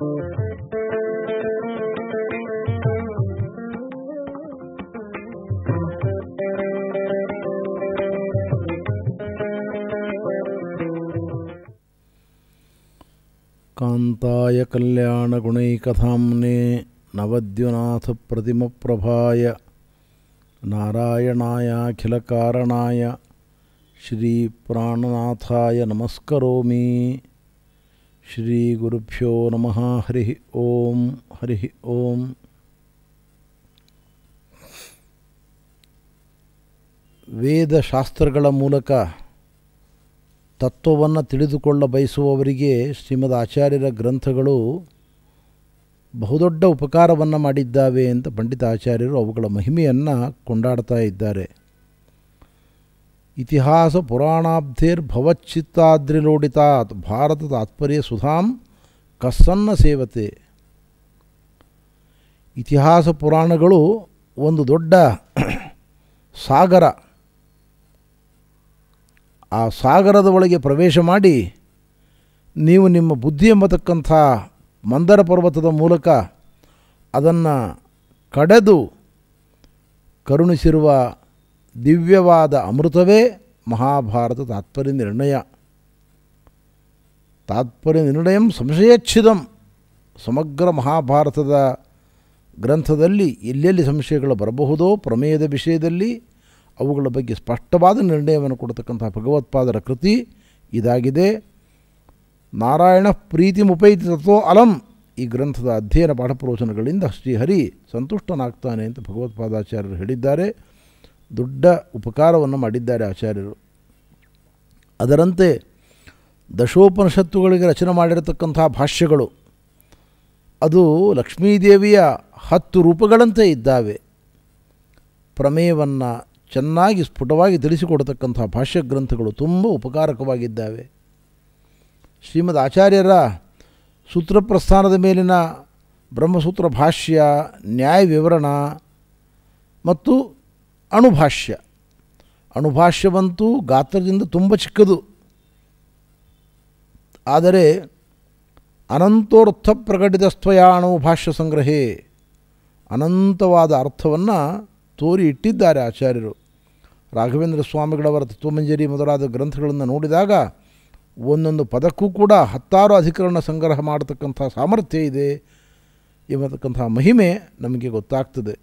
कान्ताय कल्याणगुणैकधाम्ने नवद्युनाथप्रतिमप्रभाय नारायणायाखिलकारणाय श्रीप्राणनाथाय नमस्करोमि श्रीगुरुभ्यो नमः हरिः ॐ हरिः ॐ ವೇದಶಾಸ್ತ್ರಗಳ ಮೂಲಕ ತತ್ವವನ್ನು ತಿಳಿದುಕೊಳ್ಳ ಬಯಸುವವರಿಗೆ ಶ್ರೀಮದ್ ಆಚಾರ್ಯರ ಗ್ರಂಥಗಳು ಬಹುದೊಡ್ಡ ಉಪಕಾರವನ್ನು ಮಾಡಿದ್ದಾವೆ ಅಂತ ಪಂಡಿತ ಆಚಾರ್ಯರು ಅವುಗಳ ಮಹಿಮೆಯನ್ನು ಕೊಂಡಾಡ್ತಾ ಇದ್ದಾರೆ ಇತಿಹಾಸ ಪುರಾಣಾಬ್ಧೇರ್ ಭವಚ್ಚಿತ್ತಾದ್ರಿಲೋಡಿತಾತ್ ಭಾರತ ತಾತ್ಪರ್ಯ ಸುಧಾಂ ಕಸ್ಸನ್ನ ಸೇವತೆ ಇತಿಹಾಸ ಪುರಾಣಗಳು ಒಂದು ದೊಡ್ಡ ಸಾಗರ ಆ ಸಾಗರದ ಒಳಗೆ ಪ್ರವೇಶ ಮಾಡಿ ನೀವು ನಿಮ್ಮ ಬುದ್ಧಿ ಎಂಬತಕ್ಕಂಥ ಮಂದರ ಪರ್ವತದ ಮೂಲಕ ಅದನ್ನು ಕಡೆದು ಕರುಣಿಸಿರುವ ದಿವ್ಯವಾದ ಅಮೃತವೇ ಮಹಾಭಾರತ ತಾತ್ಪರ್ಯ ನಿರ್ಣಯ ತಾತ್ಪರ್ಯ ನಿರ್ಣಯಂ ಸಂಶಯಚ್ಛಿದಂ ಸಮಗ್ರ ಮಹಾಭಾರತದ ಗ್ರಂಥದಲ್ಲಿ ಎಲ್ಲೆಲ್ಲಿ ಸಂಶಯಗಳು ಬರಬಹುದೋ ಪ್ರಮೇಯದ ವಿಷಯದಲ್ಲಿ ಅವುಗಳ ಬಗ್ಗೆ ಸ್ಪಷ್ಟವಾದ ನಿರ್ಣಯವನ್ನು ಕೊಡತಕ್ಕಂಥ ಭಗವತ್ಪಾದರ ಕೃತಿ ಇದಾಗಿದೆ ನಾರಾಯಣ ಪ್ರೀತಿ ಮುಪೈತಿ ತತ್ವೋ ಅಲಂ ಈ ಗ್ರಂಥದ ಅಧ್ಯಯನ ಪಾಠಪ್ರವಚನಗಳಿಂದ ಶ್ರೀಹರಿ ಸಂತುಷ್ಟನಾಗ್ತಾನೆ ಅಂತ ಭಗವತ್ಪಾದಾಚಾರ್ಯರು ಹೇಳಿದ್ದಾರೆ ದೊಡ್ಡ ಉಪಕಾರವನ್ನು ಮಾಡಿದ್ದಾರೆ ಆಚಾರ್ಯರು ಅದರಂತೆ ದಶೋಪನಿಷತ್ತುಗಳಿಗೆ ರಚನೆ ಮಾಡಿರತಕ್ಕಂಥ ಭಾಷ್ಯಗಳು ಅದು ಲಕ್ಷ್ಮೀದೇವಿಯ ಹತ್ತು ರೂಪಗಳಂತೆ ಇದ್ದಾವೆ ಪ್ರಮೇಯವನ್ನು ಚೆನ್ನಾಗಿ ಸ್ಫುಟವಾಗಿ ತಿಳಿಸಿಕೊಡತಕ್ಕಂಥ ಭಾಷ್ಯ ಗ್ರಂಥಗಳು ತುಂಬ ಉಪಕಾರಕವಾಗಿದ್ದಾವೆ ಶ್ರೀಮದ್ ಆಚಾರ್ಯರ ಸೂತ್ರಪ್ರಸ್ಥಾನದ ಮೇಲಿನ ಬ್ರಹ್ಮಸೂತ್ರ ಭಾಷ್ಯ ನ್ಯಾಯ ವಿವರಣ ಮತ್ತು ಅಣುಭಾಷ್ಯ ಅಣುಭಾಷ್ಯವಂತೂ ಗಾತ್ರದಿಂದ ತುಂಬ ಚಿಕ್ಕದು ಆದರೆ ಅನಂತೋರ್ಥ ಪ್ರಕಟಿತಸ್ತ್ವಯ ಅಣುಭಾಷ್ಯ ಸಂಗ್ರಹೇ ಅನಂತವಾದ ಅರ್ಥವನ್ನು ತೋರಿ ಇಟ್ಟಿದ್ದಾರೆ ಆಚಾರ್ಯರು ರಾಘವೇಂದ್ರ ಸ್ವಾಮಿಗಳವರ ತತ್ವಮಂಜರಿ ಮೊದಲಾದ ಗ್ರಂಥಗಳನ್ನು ನೋಡಿದಾಗ ಒಂದೊಂದು ಪದಕ್ಕೂ ಕೂಡ ಹತ್ತಾರು ಅಧಿಕರಣ ಸಂಗ್ರಹ ಮಾಡತಕ್ಕಂಥ ಸಾಮರ್ಥ್ಯ ಇದೆ ಎಂಬತಕ್ಕಂಥ ಮಹಿಮೆ ನಮಗೆ ಗೊತ್ತಾಗ್ತದೆ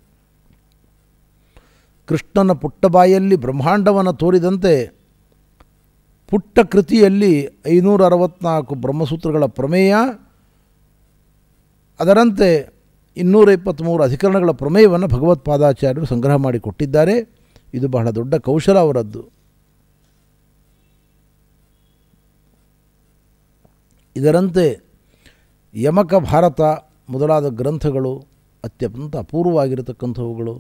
ಕೃಷ್ಣನ ಪುಟ್ಟ ಬಾಯಲ್ಲಿ ಬ್ರಹ್ಮಾಂಡವನ್ನು ತೋರಿದಂತೆ ಪುಟ್ಟ ಕೃತಿಯಲ್ಲಿ ಐನೂರ ಅರವತ್ತ್ನಾಲ್ಕು ಬ್ರಹ್ಮಸೂತ್ರಗಳ ಪ್ರಮೇಯ ಅದರಂತೆ ಇನ್ನೂರ ಇಪ್ಪತ್ತ್ಮೂರು ಅಧಿಕರಣಗಳ ಪ್ರಮೇಯವನ್ನು ಭಗವತ್ಪಾದಾಚಾರ್ಯರು ಸಂಗ್ರಹ ಮಾಡಿ ಕೊಟ್ಟಿದ್ದಾರೆ ಇದು ಬಹಳ ದೊಡ್ಡ ಕೌಶಲ ಅವರದ್ದು ಇದರಂತೆ ಯಮಕ ಭಾರತ ಮೊದಲಾದ ಗ್ರಂಥಗಳು ಅತ್ಯಂತ ಅಪೂರ್ವವಾಗಿರತಕ್ಕಂಥವುಗಳು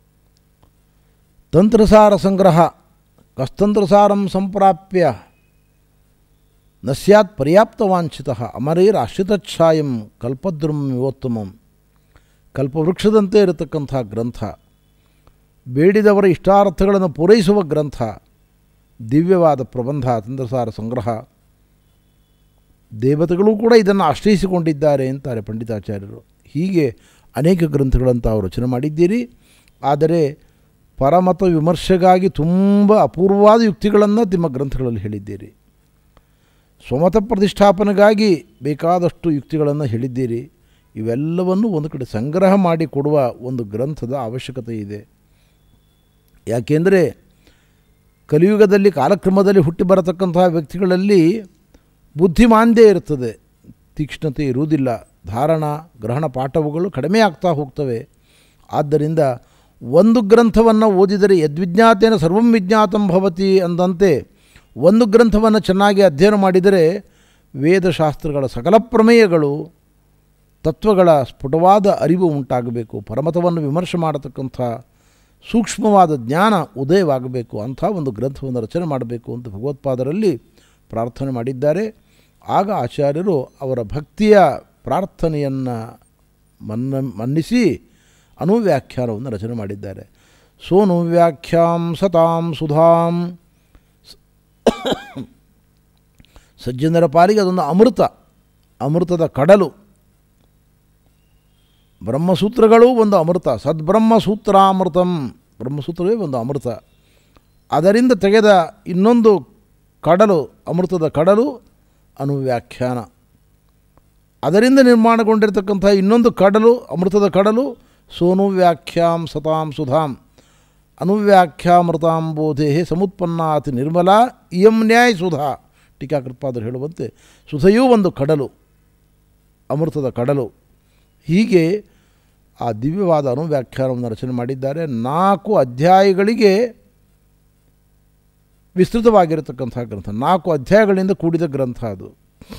ತಂತ್ರಸಾರ ಸಂಗ್ರಹ ಕಸ್ತಂತ್ರಸಾರಂ ಸಂಪ್ರಾಪ್ಯ ನ ಸ್ಯಾತ್ ಪರ್ಯಾಪ್ತವಾಂಛಿತ ಅಮರೇರಾಶ್ರಿತಚ್ಛಾಯಂ ಕಲ್ಪದ್ರುಂ ವಿವೋತ್ತಮಂ ಕಲ್ಪವೃಕ್ಷದಂತೆ ಇರತಕ್ಕಂಥ ಗ್ರಂಥ ಬೇಡಿದವರ ಇಷ್ಟಾರ್ಥಗಳನ್ನು ಪೂರೈಸುವ ಗ್ರಂಥ ದಿವ್ಯವಾದ ಪ್ರಬಂಧ ತಂತ್ರಸಾರ ಸಂಗ್ರಹ ದೇವತೆಗಳು ಕೂಡ ಇದನ್ನು ಆಶ್ರಯಿಸಿಕೊಂಡಿದ್ದಾರೆ ಅಂತಾರೆ ಪಂಡಿತಾಚಾರ್ಯರು ಹೀಗೆ ಅನೇಕ ಗ್ರಂಥಗಳನ್ನು ತಾವು ರಚನೆ ಮಾಡಿದ್ದೀರಿ ಆದರೆ ಪರಮತ ವಿಮರ್ಶೆಗಾಗಿ ತುಂಬ ಅಪೂರ್ವವಾದ ಯುಕ್ತಿಗಳನ್ನು ನಿಮ್ಮ ಗ್ರಂಥಗಳಲ್ಲಿ ಹೇಳಿದ್ದೀರಿ ಸ್ವಮತ ಪ್ರತಿಷ್ಠಾಪನೆಗಾಗಿ ಬೇಕಾದಷ್ಟು ಯುಕ್ತಿಗಳನ್ನು ಹೇಳಿದ್ದೀರಿ ಇವೆಲ್ಲವನ್ನು ಒಂದು ಕಡೆ ಸಂಗ್ರಹ ಮಾಡಿ ಕೊಡುವ ಒಂದು ಗ್ರಂಥದ ಅವಶ್ಯಕತೆ ಇದೆ ಯಾಕೆಂದರೆ ಕಲಿಯುಗದಲ್ಲಿ ಕಾಲಕ್ರಮದಲ್ಲಿ ಹುಟ್ಟಿ ಬರತಕ್ಕಂತಹ ವ್ಯಕ್ತಿಗಳಲ್ಲಿ ಬುದ್ಧಿಮಾಂದ್ಯ ಇರ್ತದೆ ತೀಕ್ಷ್ಣತೆ ಇರುವುದಿಲ್ಲ ಧಾರಣ ಗ್ರಹಣ ಪಾಠವುಗಳು ಕಡಿಮೆ ಆಗ್ತಾ ಹೋಗ್ತವೆ ಆದ್ದರಿಂದ ಒಂದು ಗ್ರಂಥವನ್ನು ಓದಿದರೆ ಯದ್ವಿಜ್ಞಾತೇನ ಸರ್ವಂ ವಿಜ್ಞಾತಂ ಭವತಿ ಅಂದಂತೆ ಒಂದು ಗ್ರಂಥವನ್ನು ಚೆನ್ನಾಗಿ ಅಧ್ಯಯನ ಮಾಡಿದರೆ ವೇದಶಾಸ್ತ್ರಗಳ ಸಕಲ ಪ್ರಮೇಯಗಳು ತತ್ವಗಳ ಸ್ಫುಟವಾದ ಅರಿವು ಉಂಟಾಗಬೇಕು ಪರಮತವನ್ನು ವಿಮರ್ಶೆ ಮಾಡತಕ್ಕಂಥ ಸೂಕ್ಷ್ಮವಾದ ಜ್ಞಾನ ಉದಯವಾಗಬೇಕು ಅಂಥ ಒಂದು ಗ್ರಂಥವನ್ನು ರಚನೆ ಮಾಡಬೇಕು ಅಂತ ಭಗವತ್ಪಾದರಲ್ಲಿ ಪ್ರಾರ್ಥನೆ ಮಾಡಿದ್ದಾರೆ ಆಗ ಆಚಾರ್ಯರು ಅವರ ಭಕ್ತಿಯ ಪ್ರಾರ್ಥನೆಯನ್ನು ಮನ್ನ ಮನ್ನಿಸಿ ಅನುವ್ಯಾಖ್ಯಾನವನ್ನು ರಚನೆ ಮಾಡಿದ್ದಾರೆ ಸೋನು ವ್ಯಾಖ್ಯಾಂ ಸತಾಂ ಸುಧಾಂ ಸಜ್ಜನರ ಪಾಲಿಗೆ ಅದೊಂದು ಅಮೃತ ಅಮೃತದ ಕಡಲು ಬ್ರಹ್ಮಸೂತ್ರಗಳು ಒಂದು ಅಮೃತ ಸದ್ಬ್ರಹ್ಮಸೂತ್ರಾಮೃತಂ ಬ್ರಹ್ಮಸೂತ್ರವೇ ಒಂದು ಅಮೃತ ಅದರಿಂದ ತೆಗೆದ ಇನ್ನೊಂದು ಕಡಲು ಅಮೃತದ ಕಡಲು ಅನುವ್ಯಾಖ್ಯಾನ ಅದರಿಂದ ನಿರ್ಮಾಣಗೊಂಡಿರ್ತಕ್ಕಂಥ ಇನ್ನೊಂದು ಕಡಲು ಅಮೃತದ ಕಡಲು ಸೋನುವ್ಯಾಖ್ಯಾಂ ಸತಾಂ ಸುಧಾಂ ಅನುವ್ಯಾಖ್ಯಾಮೃತಾಂಬೋಧೆ ಸಮುತ್ಪನ್ನಾತಿ ನಿರ್ಮಲ ಇಯಂ ನ್ಯಾಯ ಸುಧಾ ಟೀಕಾಕೃತ್ಪಾದರು ಹೇಳುವಂತೆ ಸುಧೆಯೂ ಒಂದು ಕಡಲು ಅಮೃತದ ಕಡಲು ಹೀಗೆ ಆ ದಿವ್ಯವಾದ ಅನುವ್ಯಾಖ್ಯಾನವನ್ನು ರಚನೆ ಮಾಡಿದ್ದಾರೆ ನಾಲ್ಕು ಅಧ್ಯಾಯಗಳಿಗೆ ವಿಸ್ತೃತವಾಗಿರತಕ್ಕಂಥ ಗ್ರಂಥ ನಾಲ್ಕು ಅಧ್ಯಾಯಗಳಿಂದ ಕೂಡಿದ ಗ್ರಂಥ ಅದು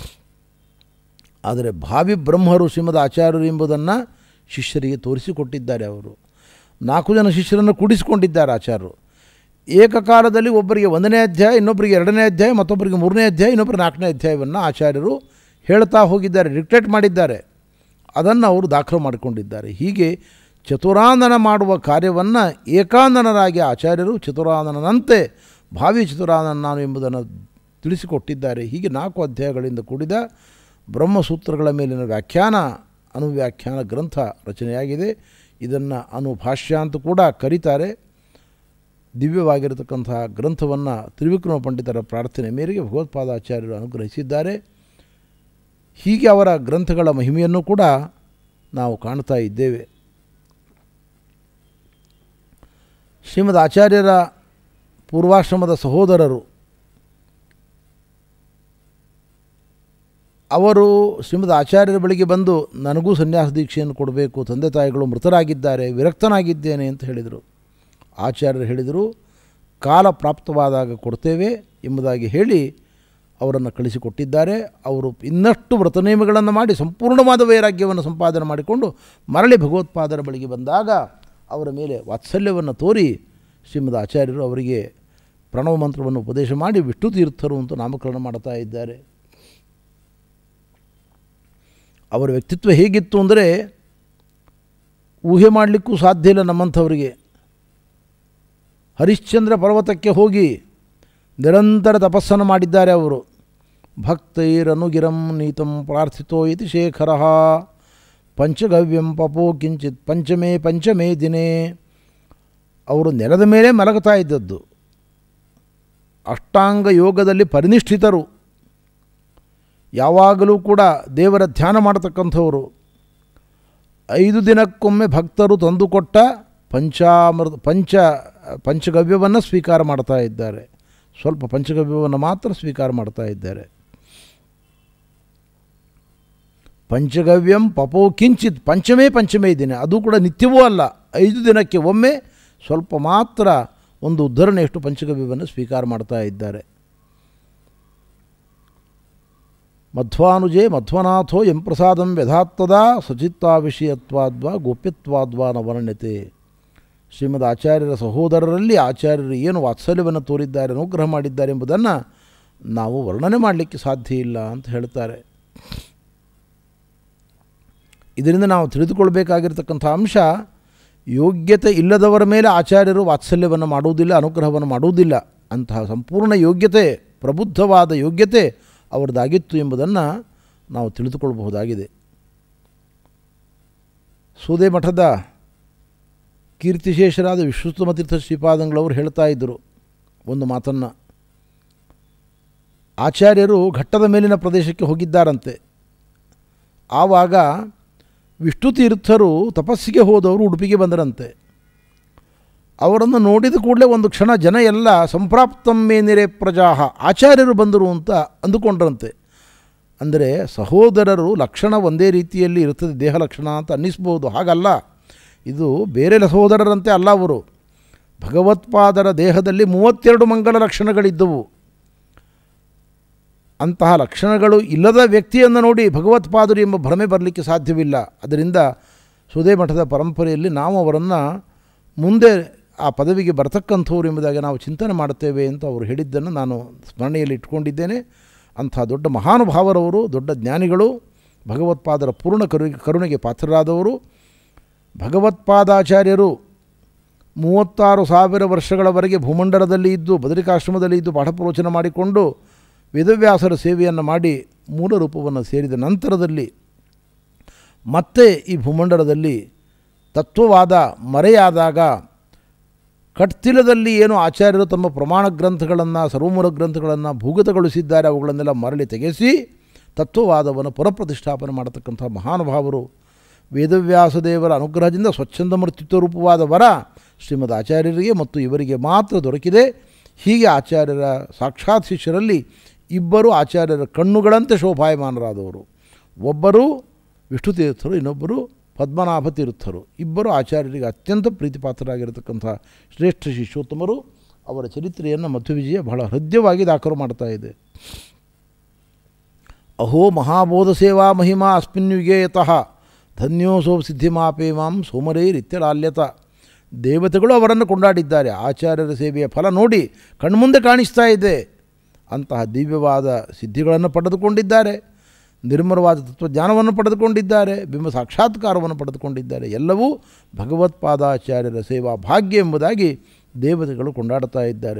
ಆದರೆ ಭಾವಿ ಬ್ರಹ್ಮರು ಶ್ರೀಮದ್ ಆಚಾರ್ಯರು ಎಂಬುದನ್ನು ಶಿಷ್ಯರಿಗೆ ತೋರಿಸಿಕೊಟ್ಟಿದ್ದಾರೆ ಅವರು ನಾಲ್ಕು ಜನ ಶಿಷ್ಯರನ್ನು ಕೂಡಿಸಿಕೊಂಡಿದ್ದಾರೆ ಆಚಾರ್ಯರು ಏಕಕಾಲದಲ್ಲಿ ಒಬ್ಬರಿಗೆ ಒಂದನೇ ಅಧ್ಯಾಯ ಇನ್ನೊಬ್ಬರಿಗೆ ಎರಡನೇ ಅಧ್ಯಾಯ ಮತ್ತೊಬ್ಬರಿಗೆ ಮೂರನೇ ಅಧ್ಯಾಯ ಇನ್ನೊಬ್ಬರಿಗೆ ನಾಲ್ಕನೇ ಅಧ್ಯಾಯವನ್ನು ಆಚಾರ್ಯರು ಹೇಳ್ತಾ ಹೋಗಿದ್ದಾರೆ ಡಿಕ್ಟೇಟ್ ಮಾಡಿದ್ದಾರೆ ಅದನ್ನು ಅವರು ದಾಖಲು ಮಾಡಿಕೊಂಡಿದ್ದಾರೆ ಹೀಗೆ ಚತುರಾನನ ಮಾಡುವ ಕಾರ್ಯವನ್ನು ಏಕಾನನರಾಗಿ ಆಚಾರ್ಯರು ಚತುರಾನನಂತೆ ಭಾವಿ ಚತುರಾನನ ನಾನು ಎಂಬುದನ್ನು ತಿಳಿಸಿಕೊಟ್ಟಿದ್ದಾರೆ ಹೀಗೆ ನಾಲ್ಕು ಅಧ್ಯಾಯಗಳಿಂದ ಕೂಡಿದ ಬ್ರಹ್ಮಸೂತ್ರಗಳ ಮೇಲಿನ ವ್ಯಾಖ್ಯಾನ ಅನುವ್ಯಾಖ್ಯಾನ ಗ್ರಂಥ ರಚನೆಯಾಗಿದೆ ಇದನ್ನು ಅನುಭಾಷ್ಯ ಅಂತ ಕೂಡ ಕರೀತಾರೆ ದಿವ್ಯವಾಗಿರತಕ್ಕಂತಹ ಗ್ರಂಥವನ್ನು ತ್ರಿವಿಕ್ರಮ ಪಂಡಿತರ ಪ್ರಾರ್ಥನೆ ಮೇರೆಗೆ ಭಗವತ್ಪಾದಾಚಾರ್ಯರು ಅನುಗ್ರಹಿಸಿದ್ದಾರೆ ಹೀಗೆ ಅವರ ಗ್ರಂಥಗಳ ಮಹಿಮೆಯನ್ನು ಕೂಡ ನಾವು ಕಾಣ್ತಾ ಇದ್ದೇವೆ ಶ್ರೀಮದ್ ಆಚಾರ್ಯರ ಪೂರ್ವಾಶ್ರಮದ ಸಹೋದರರು ಅವರು ಶ್ರೀಮದ್ ಆಚಾರ್ಯರ ಬಳಿಗೆ ಬಂದು ನನಗೂ ಸನ್ಯಾಸ ದೀಕ್ಷೆಯನ್ನು ಕೊಡಬೇಕು ತಂದೆ ತಾಯಿಗಳು ಮೃತರಾಗಿದ್ದಾರೆ ವಿರಕ್ತನಾಗಿದ್ದೇನೆ ಅಂತ ಹೇಳಿದರು ಆಚಾರ್ಯರು ಹೇಳಿದರು ಕಾಲ ಪ್ರಾಪ್ತವಾದಾಗ ಕೊಡ್ತೇವೆ ಎಂಬುದಾಗಿ ಹೇಳಿ ಅವರನ್ನು ಕಳಿಸಿಕೊಟ್ಟಿದ್ದಾರೆ ಅವರು ಇನ್ನಷ್ಟು ವ್ರತನೇಮಗಳನ್ನು ಮಾಡಿ ಸಂಪೂರ್ಣವಾದ ವೈರಾಗ್ಯವನ್ನು ಸಂಪಾದನೆ ಮಾಡಿಕೊಂಡು ಮರಳಿ ಭಗವತ್ಪಾದರ ಬಳಿಗೆ ಬಂದಾಗ ಅವರ ಮೇಲೆ ವಾತ್ಸಲ್ಯವನ್ನು ತೋರಿ ಶ್ರೀಮದ್ ಆಚಾರ್ಯರು ಅವರಿಗೆ ಪ್ರಣವ ಮಂತ್ರವನ್ನು ಉಪದೇಶ ಮಾಡಿ ವಿಷ್ಣು ತೀರ್ಥರು ಅಂತ ನಾಮಕರಣ ಮಾಡ್ತಾ ಇದ್ದಾರೆ ಅವರ ವ್ಯಕ್ತಿತ್ವ ಹೇಗಿತ್ತು ಅಂದರೆ ಊಹೆ ಮಾಡಲಿಕ್ಕೂ ಸಾಧ್ಯ ಇಲ್ಲ ನಮ್ಮಂಥವರಿಗೆ ಹರಿಶ್ಚಂದ್ರ ಪರ್ವತಕ್ಕೆ ಹೋಗಿ ನಿರಂತರ ತಪಸ್ಸನ್ನು ಮಾಡಿದ್ದಾರೆ ಅವರು ಭಕ್ತೈರನುಗಿರಂ ನೀತಂ ಪ್ರಾರ್ಥಿತೋ ಇತಿ ಶೇಖರ ಪಂಚಗವ್ಯಂ ಪಪೋ ಕಿಂಚಿತ್ ಪಂಚಮೇ ಪಂಚಮೇ ದಿನೇ ಅವರು ನೆಲದ ಮೇಲೆ ಮಲಗುತ್ತಾ ಇದ್ದದ್ದು ಅಷ್ಟಾಂಗ ಯೋಗದಲ್ಲಿ ಪರಿನಿಷ್ಠಿತರು ಯಾವಾಗಲೂ ಕೂಡ ದೇವರ ಧ್ಯಾನ ಮಾಡತಕ್ಕಂಥವರು ಐದು ದಿನಕ್ಕೊಮ್ಮೆ ಭಕ್ತರು ತಂದುಕೊಟ್ಟ ಪಂಚಾಮೃತ ಪಂಚ ಪಂಚಗವ್ಯವನ್ನು ಸ್ವೀಕಾರ ಮಾಡ್ತಾ ಇದ್ದಾರೆ ಸ್ವಲ್ಪ ಪಂಚಗವ್ಯವನ್ನು ಮಾತ್ರ ಸ್ವೀಕಾರ ಮಾಡ್ತಾ ಇದ್ದಾರೆ ಪಂಚಗವ್ಯಂ ಪಪೋ ಕಿಂಚಿತ್ ಪಂಚಮೇ ಪಂಚಮೇ ದಿನ ಅದು ಕೂಡ ನಿತ್ಯವೂ ಅಲ್ಲ ಐದು ದಿನಕ್ಕೆ ಒಮ್ಮೆ ಸ್ವಲ್ಪ ಮಾತ್ರ ಒಂದು ಉದ್ಧರಣೆಯಷ್ಟು ಪಂಚಗವ್ಯವನ್ನು ಸ್ವೀಕಾರ ಮಾಡ್ತಾ ಇದ್ದಾರೆ ಮಧ್ವಾನುಜೆ ಮಧ್ವನಾಥೋ ಎಂ ಪ್ರಸಾದಂ ವ್ಯಧಾತ್ತದ ಸಚಿತ್ತಾ ವಿಷಯತ್ವಾದ್ವಾ ಗೋಪ್ಯತ್ವಾದ್ವಾ ನ ವರ್ಣ್ಯತೆ ಶ್ರೀಮದ್ ಆಚಾರ್ಯರ ಸಹೋದರರಲ್ಲಿ ಆಚಾರ್ಯರು ಏನು ವಾತ್ಸಲ್ಯವನ್ನು ತೋರಿದ್ದಾರೆ ಅನುಗ್ರಹ ಮಾಡಿದ್ದಾರೆ ಎಂಬುದನ್ನು ನಾವು ವರ್ಣನೆ ಮಾಡಲಿಕ್ಕೆ ಸಾಧ್ಯ ಇಲ್ಲ ಅಂತ ಹೇಳ್ತಾರೆ ಇದರಿಂದ ನಾವು ತಿಳಿದುಕೊಳ್ಬೇಕಾಗಿರ್ತಕ್ಕಂಥ ಅಂಶ ಯೋಗ್ಯತೆ ಇಲ್ಲದವರ ಮೇಲೆ ಆಚಾರ್ಯರು ವಾತ್ಸಲ್ಯವನ್ನು ಮಾಡುವುದಿಲ್ಲ ಅನುಗ್ರಹವನ್ನು ಮಾಡುವುದಿಲ್ಲ ಅಂತಹ ಸಂಪೂರ್ಣ ಯೋಗ್ಯತೆ ಪ್ರಬುದ್ಧವಾದ ಯೋಗ್ಯತೆ ಅವರದಾಗಿತ್ತು ಎಂಬುದನ್ನು ನಾವು ತಿಳಿದುಕೊಳ್ಳಬಹುದಾಗಿದೆ ಸೂದೆ ಮಠದ ಕೀರ್ತಿಶೇಷರಾದ ವಿಶ್ವಸ್ತಮತೀರ್ಥ ಶ್ರೀಪಾದಂಗಳವರು ಹೇಳ್ತಾ ಇದ್ದರು ಒಂದು ಮಾತನ್ನು ಆಚಾರ್ಯರು ಘಟ್ಟದ ಮೇಲಿನ ಪ್ರದೇಶಕ್ಕೆ ಹೋಗಿದ್ದಾರಂತೆ ಆವಾಗ ವಿಷ್ಣು ತೀರ್ಥರು ತಪಸ್ಸಿಗೆ ಹೋದವರು ಉಡುಪಿಗೆ ಬಂದರಂತೆ ಅವರನ್ನು ನೋಡಿದ ಕೂಡಲೇ ಒಂದು ಕ್ಷಣ ಜನ ಎಲ್ಲ ಸಂಪ್ರಾಪ್ತಮ್ಮೇನಿರೆ ಪ್ರಜಾಹ ಆಚಾರ್ಯರು ಬಂದರು ಅಂತ ಅಂದುಕೊಂಡ್ರಂತೆ ಅಂದರೆ ಸಹೋದರರು ಲಕ್ಷಣ ಒಂದೇ ರೀತಿಯಲ್ಲಿ ಇರ್ತದೆ ದೇಹ ಲಕ್ಷಣ ಅಂತ ಅನ್ನಿಸ್ಬೋದು ಹಾಗಲ್ಲ ಇದು ಬೇರೆ ಸಹೋದರರಂತೆ ಅಲ್ಲ ಅವರು ಭಗವತ್ಪಾದರ ದೇಹದಲ್ಲಿ ಮೂವತ್ತೆರಡು ಮಂಗಲ ಲಕ್ಷಣಗಳಿದ್ದವು ಅಂತಹ ಲಕ್ಷಣಗಳು ಇಲ್ಲದ ವ್ಯಕ್ತಿಯನ್ನು ನೋಡಿ ಭಗವತ್ಪಾದರು ಎಂಬ ಭ್ರಮೆ ಬರಲಿಕ್ಕೆ ಸಾಧ್ಯವಿಲ್ಲ ಅದರಿಂದ ಸುದೇ ಮಠದ ಪರಂಪರೆಯಲ್ಲಿ ನಾವು ಅವರನ್ನು ಮುಂದೆ ಆ ಪದವಿಗೆ ಬರತಕ್ಕಂಥವ್ರು ಎಂಬುದಾಗಿ ನಾವು ಚಿಂತನೆ ಮಾಡುತ್ತೇವೆ ಅಂತ ಅವರು ಹೇಳಿದ್ದನ್ನು ನಾನು ಸ್ಮರಣೆಯಲ್ಲಿ ಇಟ್ಕೊಂಡಿದ್ದೇನೆ ಅಂಥ ದೊಡ್ಡ ಮಹಾನುಭಾವರವರು ದೊಡ್ಡ ಜ್ಞಾನಿಗಳು ಭಗವತ್ಪಾದರ ಪೂರ್ಣ ಕರು ಕರುಣೆಗೆ ಪಾತ್ರರಾದವರು ಭಗವತ್ಪಾದಾಚಾರ್ಯರು ಮೂವತ್ತಾರು ಸಾವಿರ ವರ್ಷಗಳವರೆಗೆ ಭೂಮಂಡಲದಲ್ಲಿ ಇದ್ದು ಬದರಿಕಾಶ್ರಮದಲ್ಲಿ ಇದ್ದು ಪಾಠ ಪ್ರವಚನ ಮಾಡಿಕೊಂಡು ವೇದವ್ಯಾಸರ ಸೇವೆಯನ್ನು ಮಾಡಿ ಮೂಲ ರೂಪವನ್ನು ಸೇರಿದ ನಂತರದಲ್ಲಿ ಮತ್ತೆ ಈ ಭೂಮಂಡಲದಲ್ಲಿ ತತ್ವವಾದ ಮರೆಯಾದಾಗ ಕಟ್ತಿಲದಲ್ಲಿ ಏನು ಆಚಾರ್ಯರು ತಮ್ಮ ಪ್ರಮಾಣ ಗ್ರಂಥಗಳನ್ನು ಸರ್ವಮೂಲ ಗ್ರಂಥಗಳನ್ನು ಭೂಗತಗೊಳಿಸಿದ್ದಾರೆ ಅವುಗಳನ್ನೆಲ್ಲ ಮರಳಿ ತೆಗೆಸಿ ತತ್ವವಾದವನ್ನು ಪುನಃಪ್ರತಿಷ್ಠಾಪನೆ ಮಾಡತಕ್ಕಂಥ ಮಹಾನುಭಾವರು ವೇದವ್ಯಾಸದೇವರ ಅನುಗ್ರಹದಿಂದ ಸ್ವಚ್ಛಂದ ಮೃತ್ಯುತ್ವ ರೂಪವಾದ ವರ ಶ್ರೀಮದ್ ಆಚಾರ್ಯರಿಗೆ ಮತ್ತು ಇವರಿಗೆ ಮಾತ್ರ ದೊರಕಿದೆ ಹೀಗೆ ಆಚಾರ್ಯರ ಸಾಕ್ಷಾತ್ ಶಿಷ್ಯರಲ್ಲಿ ಇಬ್ಬರು ಆಚಾರ್ಯರ ಕಣ್ಣುಗಳಂತೆ ಶೋಭಾಯಮಾನರಾದವರು ಒಬ್ಬರು ವಿಷ್ಣು ತೀರ್ಥರು ಇನ್ನೊಬ್ಬರು ಪದ್ಮನಾಭ ತೀರ್ಥರು ಇಬ್ಬರು ಆಚಾರ್ಯರಿಗೆ ಅತ್ಯಂತ ಪ್ರೀತಿಪಾತ್ರರಾಗಿರತಕ್ಕಂಥ ಶ್ರೇಷ್ಠ ಶಿಷ್ಯೋತ್ತಮರು ಅವರ ಚರಿತ್ರೆಯನ್ನು ಮಧ್ವವಿಜಯ ಬಹಳ ಹೃದಯವಾಗಿ ದಾಖಲು ಮಾಡ್ತಾ ಇದೆ ಅಹೋ ಮಹಾಬೋಧ ಸೇವಾ ಮಹಿಮಾ ಅಸ್ಮಿನ್ ಯುಗೇಯತಃ ಧನ್ಯೋಸೋ ಸಿದ್ಧಿಮಾಪೇ ಮಾಂ ಸೋಮರೈರಿತ್ಯಲಾಲ್ಯತ ದೇವತೆಗಳು ಅವರನ್ನು ಕೊಂಡಾಡಿದ್ದಾರೆ ಆಚಾರ್ಯರ ಸೇವೆಯ ಫಲ ನೋಡಿ ಕಣ್ಮುಂದೆ ಕಾಣಿಸ್ತಾ ಇದೆ ಅಂತಹ ದಿವ್ಯವಾದ ಸಿದ್ಧಿಗಳನ್ನು ಪಡೆದುಕೊಂಡಿದ್ದಾರೆ ನಿರ್ಮಲವಾದ ತತ್ವಜ್ಞಾನವನ್ನು ಪಡೆದುಕೊಂಡಿದ್ದಾರೆ ಬಿಂಬ ಸಾಕ್ಷಾತ್ಕಾರವನ್ನು ಪಡೆದುಕೊಂಡಿದ್ದಾರೆ ಎಲ್ಲವೂ ಭಗವತ್ಪಾದಾಚಾರ್ಯರ ಸೇವಾ ಭಾಗ್ಯ ಎಂಬುದಾಗಿ ದೇವತೆಗಳು ಕೊಂಡಾಡ್ತಾ ಇದ್ದಾರೆ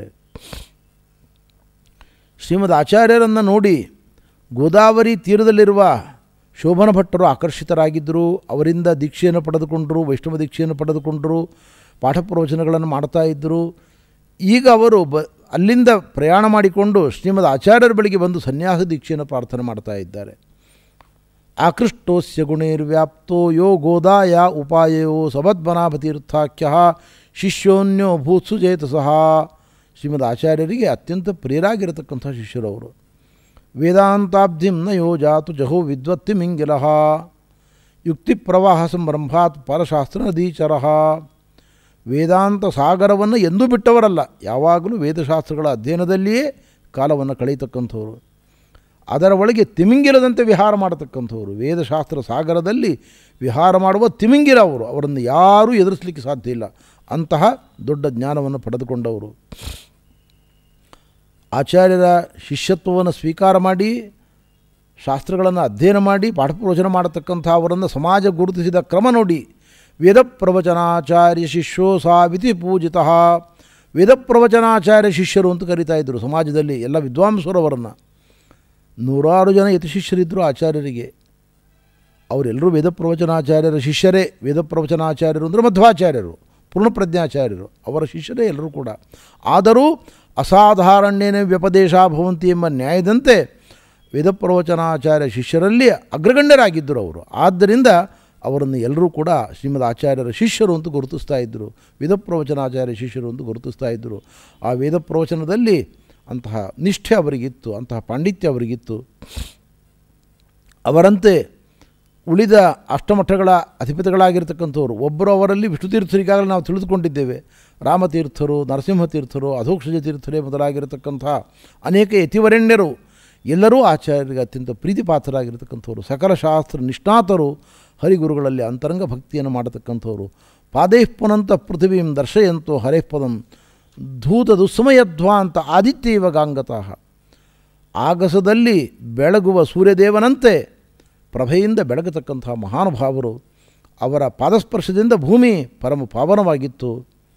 ಶ್ರೀಮದ್ ಆಚಾರ್ಯರನ್ನು ನೋಡಿ ಗೋದಾವರಿ ತೀರದಲ್ಲಿರುವ ಶೋಭನ ಭಟ್ಟರು ಆಕರ್ಷಿತರಾಗಿದ್ದರು ಅವರಿಂದ ದೀಕ್ಷೆಯನ್ನು ಪಡೆದುಕೊಂಡರು ವೈಷ್ಣವ ದೀಕ್ಷೆಯನ್ನು ಪಡೆದುಕೊಂಡರು ಪಾಠ ಪ್ರವಚನಗಳನ್ನು ಮಾಡ್ತಾ ಇದ್ದರು ಈಗ ಅವರು ಬ ಅಲ್ಲಿಂದ ಪ್ರಯಾಣ ಮಾಡಿಕೊಂಡು ಶ್ರೀಮದ್ ಆಚಾರ್ಯರ ಬಳಿಗೆ ಬಂದು ಸನ್ಯಾಸ ದೀಕ್ಷೆಯನ್ನು ಪ್ರಾರ್ಥನೆ ಮಾಡ್ತಾ ಇದ್ದಾರೆ ಆಕೃಷ್ಟೋಸ್ಯ ಗುಣೈರ್ವ್ಯಾಪ್ತೋ ಯೋ ಗೋದಾಯ ಉಪಾಯೋ ಸಬದ್ಮನಾಭತೀರ್ಥಾಖ್ಯ ಶಿಷ್ಯೋನ್ಯೋ ಭೂತ್ಸು ಚೇತಸಃ ಶ್ರೀಮದ್ ಆಚಾರ್ಯರಿಗೆ ಅತ್ಯಂತ ಪ್ರಿಯರಾಗಿರತಕ್ಕಂಥ ಶಿಷ್ಯರವರು ವೇದಾಂತಾಬ್ಧಿಂ ನ ಯೋಜಾತು ಜಹೋ ವಿದ್ವತ್ತಿ ಮಿಂಗಿಲಃ ಯುಕ್ತಿ ಪ್ರವಾಹ ಸಂರಂಭಾತ್ ಪರಶಾಸ್ತ್ರ ನದೀಚರ ವೇದಾಂತ ಸಾಗರವನ್ನು ಎಂದೂ ಬಿಟ್ಟವರಲ್ಲ ಯಾವಾಗಲೂ ವೇದಶಾಸ್ತ್ರಗಳ ಅಧ್ಯಯನದಲ್ಲಿಯೇ ಕಾಲವನ್ನು ಕಳೆಯತಕ್ಕಂಥವ್ರು ಅದರ ಒಳಗೆ ತಿಮಿಂಗಿಲದಂತೆ ವಿಹಾರ ಮಾಡತಕ್ಕಂಥವ್ರು ವೇದಶಾಸ್ತ್ರ ಸಾಗರದಲ್ಲಿ ವಿಹಾರ ಮಾಡುವ ತಿಮಿಂಗಿಲ ಅವರು ಅವರನ್ನು ಯಾರೂ ಎದುರಿಸಲಿಕ್ಕೆ ಸಾಧ್ಯ ಇಲ್ಲ ಅಂತಹ ದೊಡ್ಡ ಜ್ಞಾನವನ್ನು ಪಡೆದುಕೊಂಡವರು ಆಚಾರ್ಯರ ಶಿಷ್ಯತ್ವವನ್ನು ಸ್ವೀಕಾರ ಮಾಡಿ ಶಾಸ್ತ್ರಗಳನ್ನು ಅಧ್ಯಯನ ಮಾಡಿ ಪಾಠ ಪ್ರವಚನ ಮಾಡತಕ್ಕಂಥ ಅವರನ್ನು ಸಮಾಜ ಗುರುತಿಸಿದ ಕ್ರಮ ನೋಡಿ ವೇದ ಪ್ರವಚನಾಚಾರ್ಯ ಶಿಷ್ಯೋ ಸಾವಿತಿ ಪೂಜಿತ ವೇದ ಪ್ರವಚನಾಚಾರ್ಯ ಶಿಷ್ಯರು ಅಂತ ಕರೀತಾ ಇದ್ದರು ಸಮಾಜದಲ್ಲಿ ಎಲ್ಲ ವಿದ್ವಾಂಸರು ಅವರನ್ನು ನೂರಾರು ಜನ ಯತಿ ಶಿಷ್ಯರಿದ್ದರು ಆಚಾರ್ಯರಿಗೆ ಅವರೆಲ್ಲರೂ ವೇದ ಪ್ರವಚನಾಚಾರ್ಯರ ಶಿಷ್ಯರೇ ವೇದ ಪ್ರವಚನಾಚಾರ್ಯರು ಅಂದರೆ ಮಧ್ವಾಚಾರ್ಯರು ಪೂರ್ಣಪ್ರಜ್ಞಾಚಾರ್ಯರು ಅವರ ಶಿಷ್ಯರೇ ಎಲ್ಲರೂ ಕೂಡ ಆದರೂ ಅಸಾಧಾರಣ್ಯನೇ ವ್ಯಪದೇಶ ಭವಂತಿ ಎಂಬ ನ್ಯಾಯದಂತೆ ವೇದ ಪ್ರವಚನಾಚಾರ್ಯ ಶಿಷ್ಯರಲ್ಲಿ ಅಗ್ರಗಣ್ಯರಾಗಿದ್ದರು ಅವರು ಆದ್ದರಿಂದ ಅವರನ್ನು ಎಲ್ಲರೂ ಕೂಡ ಶ್ರೀಮದ್ ಆಚಾರ್ಯರ ಶಿಷ್ಯರು ಅಂತ ಗುರುತಿಸ್ತಾ ಇದ್ದರು ವೇದ ಪ್ರವಚನಾಚಾರ್ಯ ಶಿಷ್ಯರು ಅಂತ ಗುರುತಿಸ್ತಾ ಇದ್ದರು ಆ ವೇದ ಪ್ರವಚನದಲ್ಲಿ ಅಂತಹ ನಿಷ್ಠೆ ಅವರಿಗಿತ್ತು ಅಂತಹ ಪಾಂಡಿತ್ಯ ಅವರಿಗಿತ್ತು ಅವರಂತೆ ಉಳಿದ ಅಷ್ಟಮಠಗಳ ಅಧಿಪತಿಗಳಾಗಿರ್ತಕ್ಕಂಥವ್ರು ಒಬ್ಬರು ಅವರಲ್ಲಿ ವಿಷ್ಣುತೀರ್ಥರಿಗಾಗಲೇ ನಾವು ತಿಳಿದುಕೊಂಡಿದ್ದೇವೆ ರಾಮತೀರ್ಥರು ನರಸಿಂಹತೀರ್ಥರು ಅಧೋಕ್ಷಜ ತೀರ್ಥರೇ ಮೊದಲಾಗಿರತಕ್ಕಂಥ ಅನೇಕ ಯತಿವರೆಣ್ಯರು ಎಲ್ಲರೂ ಆಚಾರ್ಯರಿಗೆ ಅತ್ಯಂತ ಪ್ರೀತಿಪಾತ್ರರಾಗಿರ್ತಕ್ಕಂಥವ್ರು ಸಕಲ ಶಾಸ್ತ್ರ ನಿಷ್ಣಾತರು ಹರಿಗುರುಗಳಲ್ಲಿ ಅಂತರಂಗ ಭಕ್ತಿಯನ್ನು ಮಾಡತಕ್ಕಂಥವ್ರು ಪಾದೈಃಪುನಂತ ಪೃಥಿವೀಂ ದರ್ಶಯಂತೋ ಹರೇಃಪದಂ ಧೂತ ದುಸ್ಸಮಯಧ್ವಾಂತ ಆದಿತ್ಯ ಇವ ಗಾಂಗತಃ ಆಗಸದಲ್ಲಿ ಬೆಳಗುವ ಸೂರ್ಯದೇವನಂತೆ ಪ್ರಭೆಯಿಂದ ಬೆಳಗತಕ್ಕಂಥ ಮಹಾನುಭಾವರು ಅವರ ಪಾದಸ್ಪರ್ಶದಿಂದ ಭೂಮಿ ಪರಮ ಪಾವನವಾಗಿತ್ತು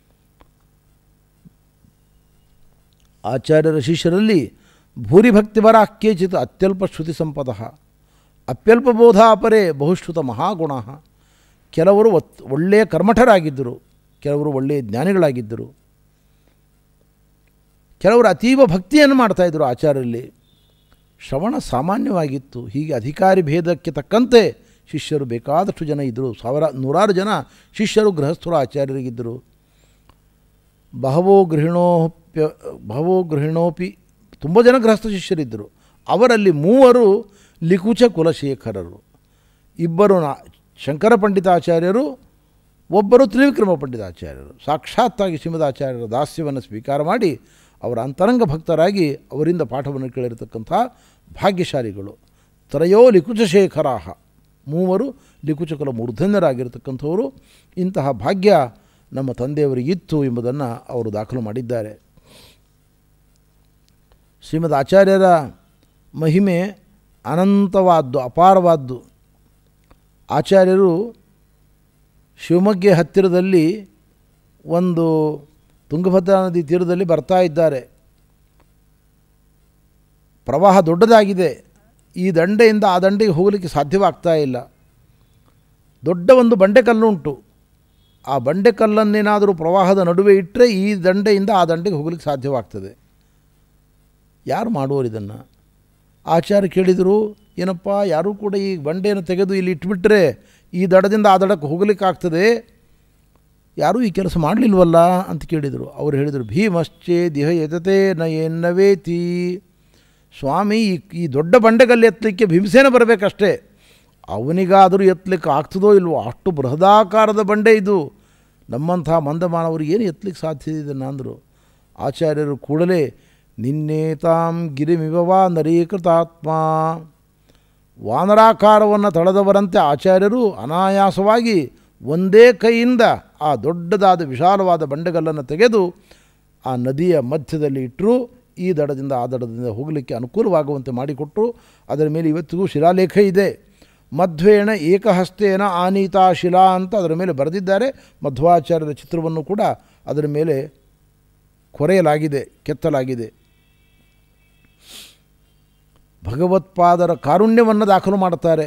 ಆಚಾರ್ಯರ ಶಿಷ್ಯರಲ್ಲಿ ಭೂರಿಭಕ್ತಿವರ ಕೇಚಿತ್ ಅತ್ಯಲ್ಪ ಶ್ರುತಿ ಸಂಪದ ಅಪ್ಯಲ್ಪ ಬೋಧಾಪರೇ ಬಹುಶ್ರುತ ಮಹಾಗುಣ ಕೆಲವರು ಒತ್ ಒಳ್ಳೆಯ ಕರ್ಮಠರಾಗಿದ್ದರು ಕೆಲವರು ಒಳ್ಳೆಯ ಜ್ಞಾನಿಗಳಾಗಿದ್ದರು ಕೆಲವರು ಅತೀವ ಭಕ್ತಿಯನ್ನು ಮಾಡ್ತಾಯಿದ್ರು ಆಚಾರ್ಯರಲ್ಲಿ ಶ್ರವಣ ಸಾಮಾನ್ಯವಾಗಿತ್ತು ಹೀಗೆ ಅಧಿಕಾರಿ ಭೇದಕ್ಕೆ ತಕ್ಕಂತೆ ಶಿಷ್ಯರು ಬೇಕಾದಷ್ಟು ಜನ ಇದ್ದರು ಸಾವಿರ ನೂರಾರು ಜನ ಶಿಷ್ಯರು ಗೃಹಸ್ಥರು ಆಚಾರ್ಯರಿಗಿದ್ದರು ಬಹವೋ ಗೃಹಿಣೋಪ್ಯ ಬಹವೋ ಗೃಹಿಣೋಪಿ ತುಂಬ ಜನ ಗೃಹಸ್ಥ ಶಿಷ್ಯರಿದ್ದರು ಅವರಲ್ಲಿ ಮೂವರು ಲಿಕುಚ ಕುಲಶೇಖರರು ಇಬ್ಬರು ನಾ ಶಂಕರ ಪಂಡಿತಾಚಾರ್ಯರು ಒಬ್ಬರು ತ್ರಿವಿಕ್ರಮ ಪಂಡಿತಾಚಾರ್ಯರು ಸಾಕ್ಷಾತ್ತಾಗಿ ಶ್ರೀಮದಾಚಾರ್ಯರ ದಾಸ್ಯವನ್ನು ಸ್ವೀಕಾರ ಮಾಡಿ ಅವರ ಅಂತರಂಗ ಭಕ್ತರಾಗಿ ಅವರಿಂದ ಪಾಠವನ್ನು ಕೇಳಿರತಕ್ಕಂಥ ಭಾಗ್ಯಶಾಲಿಗಳು ತ್ರಯೋ ಲಿಕುಚಶೇಖರಾಹ ಮೂವರು ಲಿಕುಚಕುಲ ಮೂರ್ಧನ್ಯರಾಗಿರ್ತಕ್ಕಂಥವರು ಇಂತಹ ಭಾಗ್ಯ ನಮ್ಮ ತಂದೆಯವರಿಗಿತ್ತು ಎಂಬುದನ್ನು ಅವರು ದಾಖಲು ಮಾಡಿದ್ದಾರೆ ಶ್ರೀಮದ್ ಆಚಾರ್ಯರ ಮಹಿಮೆ ಅನಂತವಾದ್ದು ಅಪಾರವಾದ್ದು ಆಚಾರ್ಯರು ಶಿವಮೊಗ್ಗ ಹತ್ತಿರದಲ್ಲಿ ಒಂದು ತುಂಗಭದ್ರಾ ನದಿ ತೀರದಲ್ಲಿ ಬರ್ತಾ ಇದ್ದಾರೆ ಪ್ರವಾಹ ದೊಡ್ಡದಾಗಿದೆ ಈ ದಂಡೆಯಿಂದ ಆ ದಂಡೆಗೆ ಹೋಗಲಿಕ್ಕೆ ಸಾಧ್ಯವಾಗ್ತಾ ಇಲ್ಲ ದೊಡ್ಡ ಒಂದು ಬಂಡೆಕಲ್ಲು ಉಂಟು ಆ ಬಂಡೆಕಲ್ಲನ್ನೇನಾದರೂ ಪ್ರವಾಹದ ನಡುವೆ ಇಟ್ಟರೆ ಈ ದಂಡೆಯಿಂದ ಆ ದಂಡೆಗೆ ಹೋಗಲಿಕ್ಕೆ ಸಾಧ್ಯವಾಗ್ತದೆ ಯಾರು ಮಾಡುವರು ಇದನ್ನು ಆಚಾರ್ಯ ಕೇಳಿದರು ಏನಪ್ಪ ಯಾರೂ ಕೂಡ ಈ ಬಂಡೆಯನ್ನು ತೆಗೆದು ಇಲ್ಲಿ ಇಟ್ಬಿಟ್ರೆ ಈ ದಡದಿಂದ ಆ ದಡಕ್ಕೆ ಹೋಗಲಿಕ್ಕಾಗ್ತದೆ ಯಾರೂ ಈ ಕೆಲಸ ಮಾಡಲಿಲ್ವಲ್ಲ ಅಂತ ಕೇಳಿದರು ಅವರು ಹೇಳಿದರು ಭೀಮಶ್ಚೇ ದಿಹ ಎದತೆ ನ ಎನ್ನವೇತಿ ಸ್ವಾಮಿ ಈ ಈ ದೊಡ್ಡ ಬಂಡೆಗಲ್ಲಿ ಎತ್ತಲಿಕ್ಕೆ ಭೀಮಸೇನ ಬರಬೇಕಷ್ಟೇ ಅವನಿಗಾದರೂ ಎತ್ತಲಿಕ್ಕೆ ಆಗ್ತದೋ ಇಲ್ವೋ ಅಷ್ಟು ಬೃಹದಾಕಾರದ ಬಂಡೆ ಇದು ನಮ್ಮಂಥ ಮಂದಮಾನವರಿಗೆ ಏನು ಎತ್ತಲಿಕ್ಕೆ ಸಾಧ್ಯ ಇದನ್ನು ಅಂದರು ಆಚಾರ್ಯರು ಕೂಡಲೇ ನಿನ್ನೇತಾಂ ಗಿರಿಮಿವವ ನರೀಕೃತಾತ್ಮ ವಾನರಾಕಾರವನ್ನು ತಳೆದವರಂತೆ ಆಚಾರ್ಯರು ಅನಾಯಾಸವಾಗಿ ಒಂದೇ ಕೈಯಿಂದ ಆ ದೊಡ್ಡದಾದ ವಿಶಾಲವಾದ ಬಂಡೆಗಲ್ಲನ್ನು ತೆಗೆದು ಆ ನದಿಯ ಮಧ್ಯದಲ್ಲಿ ಇಟ್ಟರು ಈ ದಡದಿಂದ ಆ ದಡದಿಂದ ಹೋಗಲಿಕ್ಕೆ ಅನುಕೂಲವಾಗುವಂತೆ ಮಾಡಿಕೊಟ್ಟರು ಅದರ ಮೇಲೆ ಇವತ್ತಿಗೂ ಶಿಲಾಲೇಖ ಇದೆ ಮಧ್ವೇಣ ಏಕಹಸ್ತೇನ ಆನೀತಾ ಶಿಲಾ ಅಂತ ಅದರ ಮೇಲೆ ಬರೆದಿದ್ದಾರೆ ಮಧ್ವಾಚಾರ್ಯರ ಚಿತ್ರವನ್ನು ಕೂಡ ಅದರ ಮೇಲೆ ಕೊರೆಯಲಾಗಿದೆ ಕೆತ್ತಲಾಗಿದೆ ಭಗವತ್ಪಾದರ ಕಾರುಣ್ಯವನ್ನು ದಾಖಲು ಮಾಡುತ್ತಾರೆ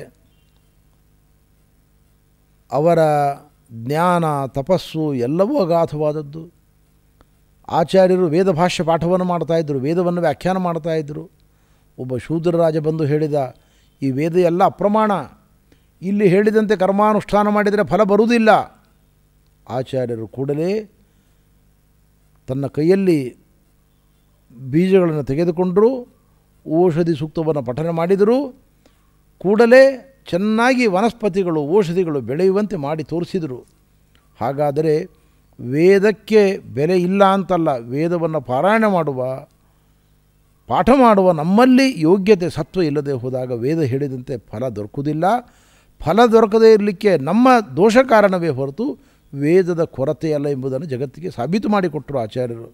ಅವರ ಜ್ಞಾನ ತಪಸ್ಸು ಎಲ್ಲವೂ ಅಗಾಧವಾದದ್ದು ಆಚಾರ್ಯರು ವೇದ ಭಾಷ್ಯ ಪಾಠವನ್ನು ಮಾಡ್ತಾಯಿದ್ರು ವೇದವನ್ನು ವ್ಯಾಖ್ಯಾನ ಮಾಡ್ತಾಯಿದ್ರು ಒಬ್ಬ ಶೂದ್ರರಾಜ ಬಂದು ಹೇಳಿದ ಈ ವೇದ ಎಲ್ಲ ಅಪ್ರಮಾಣ ಇಲ್ಲಿ ಹೇಳಿದಂತೆ ಕರ್ಮಾನುಷ್ಠಾನ ಮಾಡಿದರೆ ಫಲ ಬರುವುದಿಲ್ಲ ಆಚಾರ್ಯರು ಕೂಡಲೇ ತನ್ನ ಕೈಯಲ್ಲಿ ಬೀಜಗಳನ್ನು ತೆಗೆದುಕೊಂಡರು ಔಷಧಿ ಸೂಕ್ತವನ್ನು ಪಠನೆ ಮಾಡಿದರು ಕೂಡಲೇ ಚೆನ್ನಾಗಿ ವನಸ್ಪತಿಗಳು ಔಷಧಿಗಳು ಬೆಳೆಯುವಂತೆ ಮಾಡಿ ತೋರಿಸಿದರು ಹಾಗಾದರೆ ವೇದಕ್ಕೆ ಬೆಲೆ ಇಲ್ಲ ಅಂತಲ್ಲ ವೇದವನ್ನು ಪಾರಾಯಣ ಮಾಡುವ ಪಾಠ ಮಾಡುವ ನಮ್ಮಲ್ಲಿ ಯೋಗ್ಯತೆ ಸತ್ವ ಇಲ್ಲದೆ ಹೋದಾಗ ವೇದ ಹೇಳಿದಂತೆ ಫಲ ದೊರಕುವುದಿಲ್ಲ ಫಲ ದೊರಕದೇ ಇರಲಿಕ್ಕೆ ನಮ್ಮ ದೋಷ ಕಾರಣವೇ ಹೊರತು ವೇದದ ಕೊರತೆಯಲ್ಲ ಎಂಬುದನ್ನು ಜಗತ್ತಿಗೆ ಸಾಬೀತು ಮಾಡಿಕೊಟ್ಟರು ಆಚಾರ್ಯರು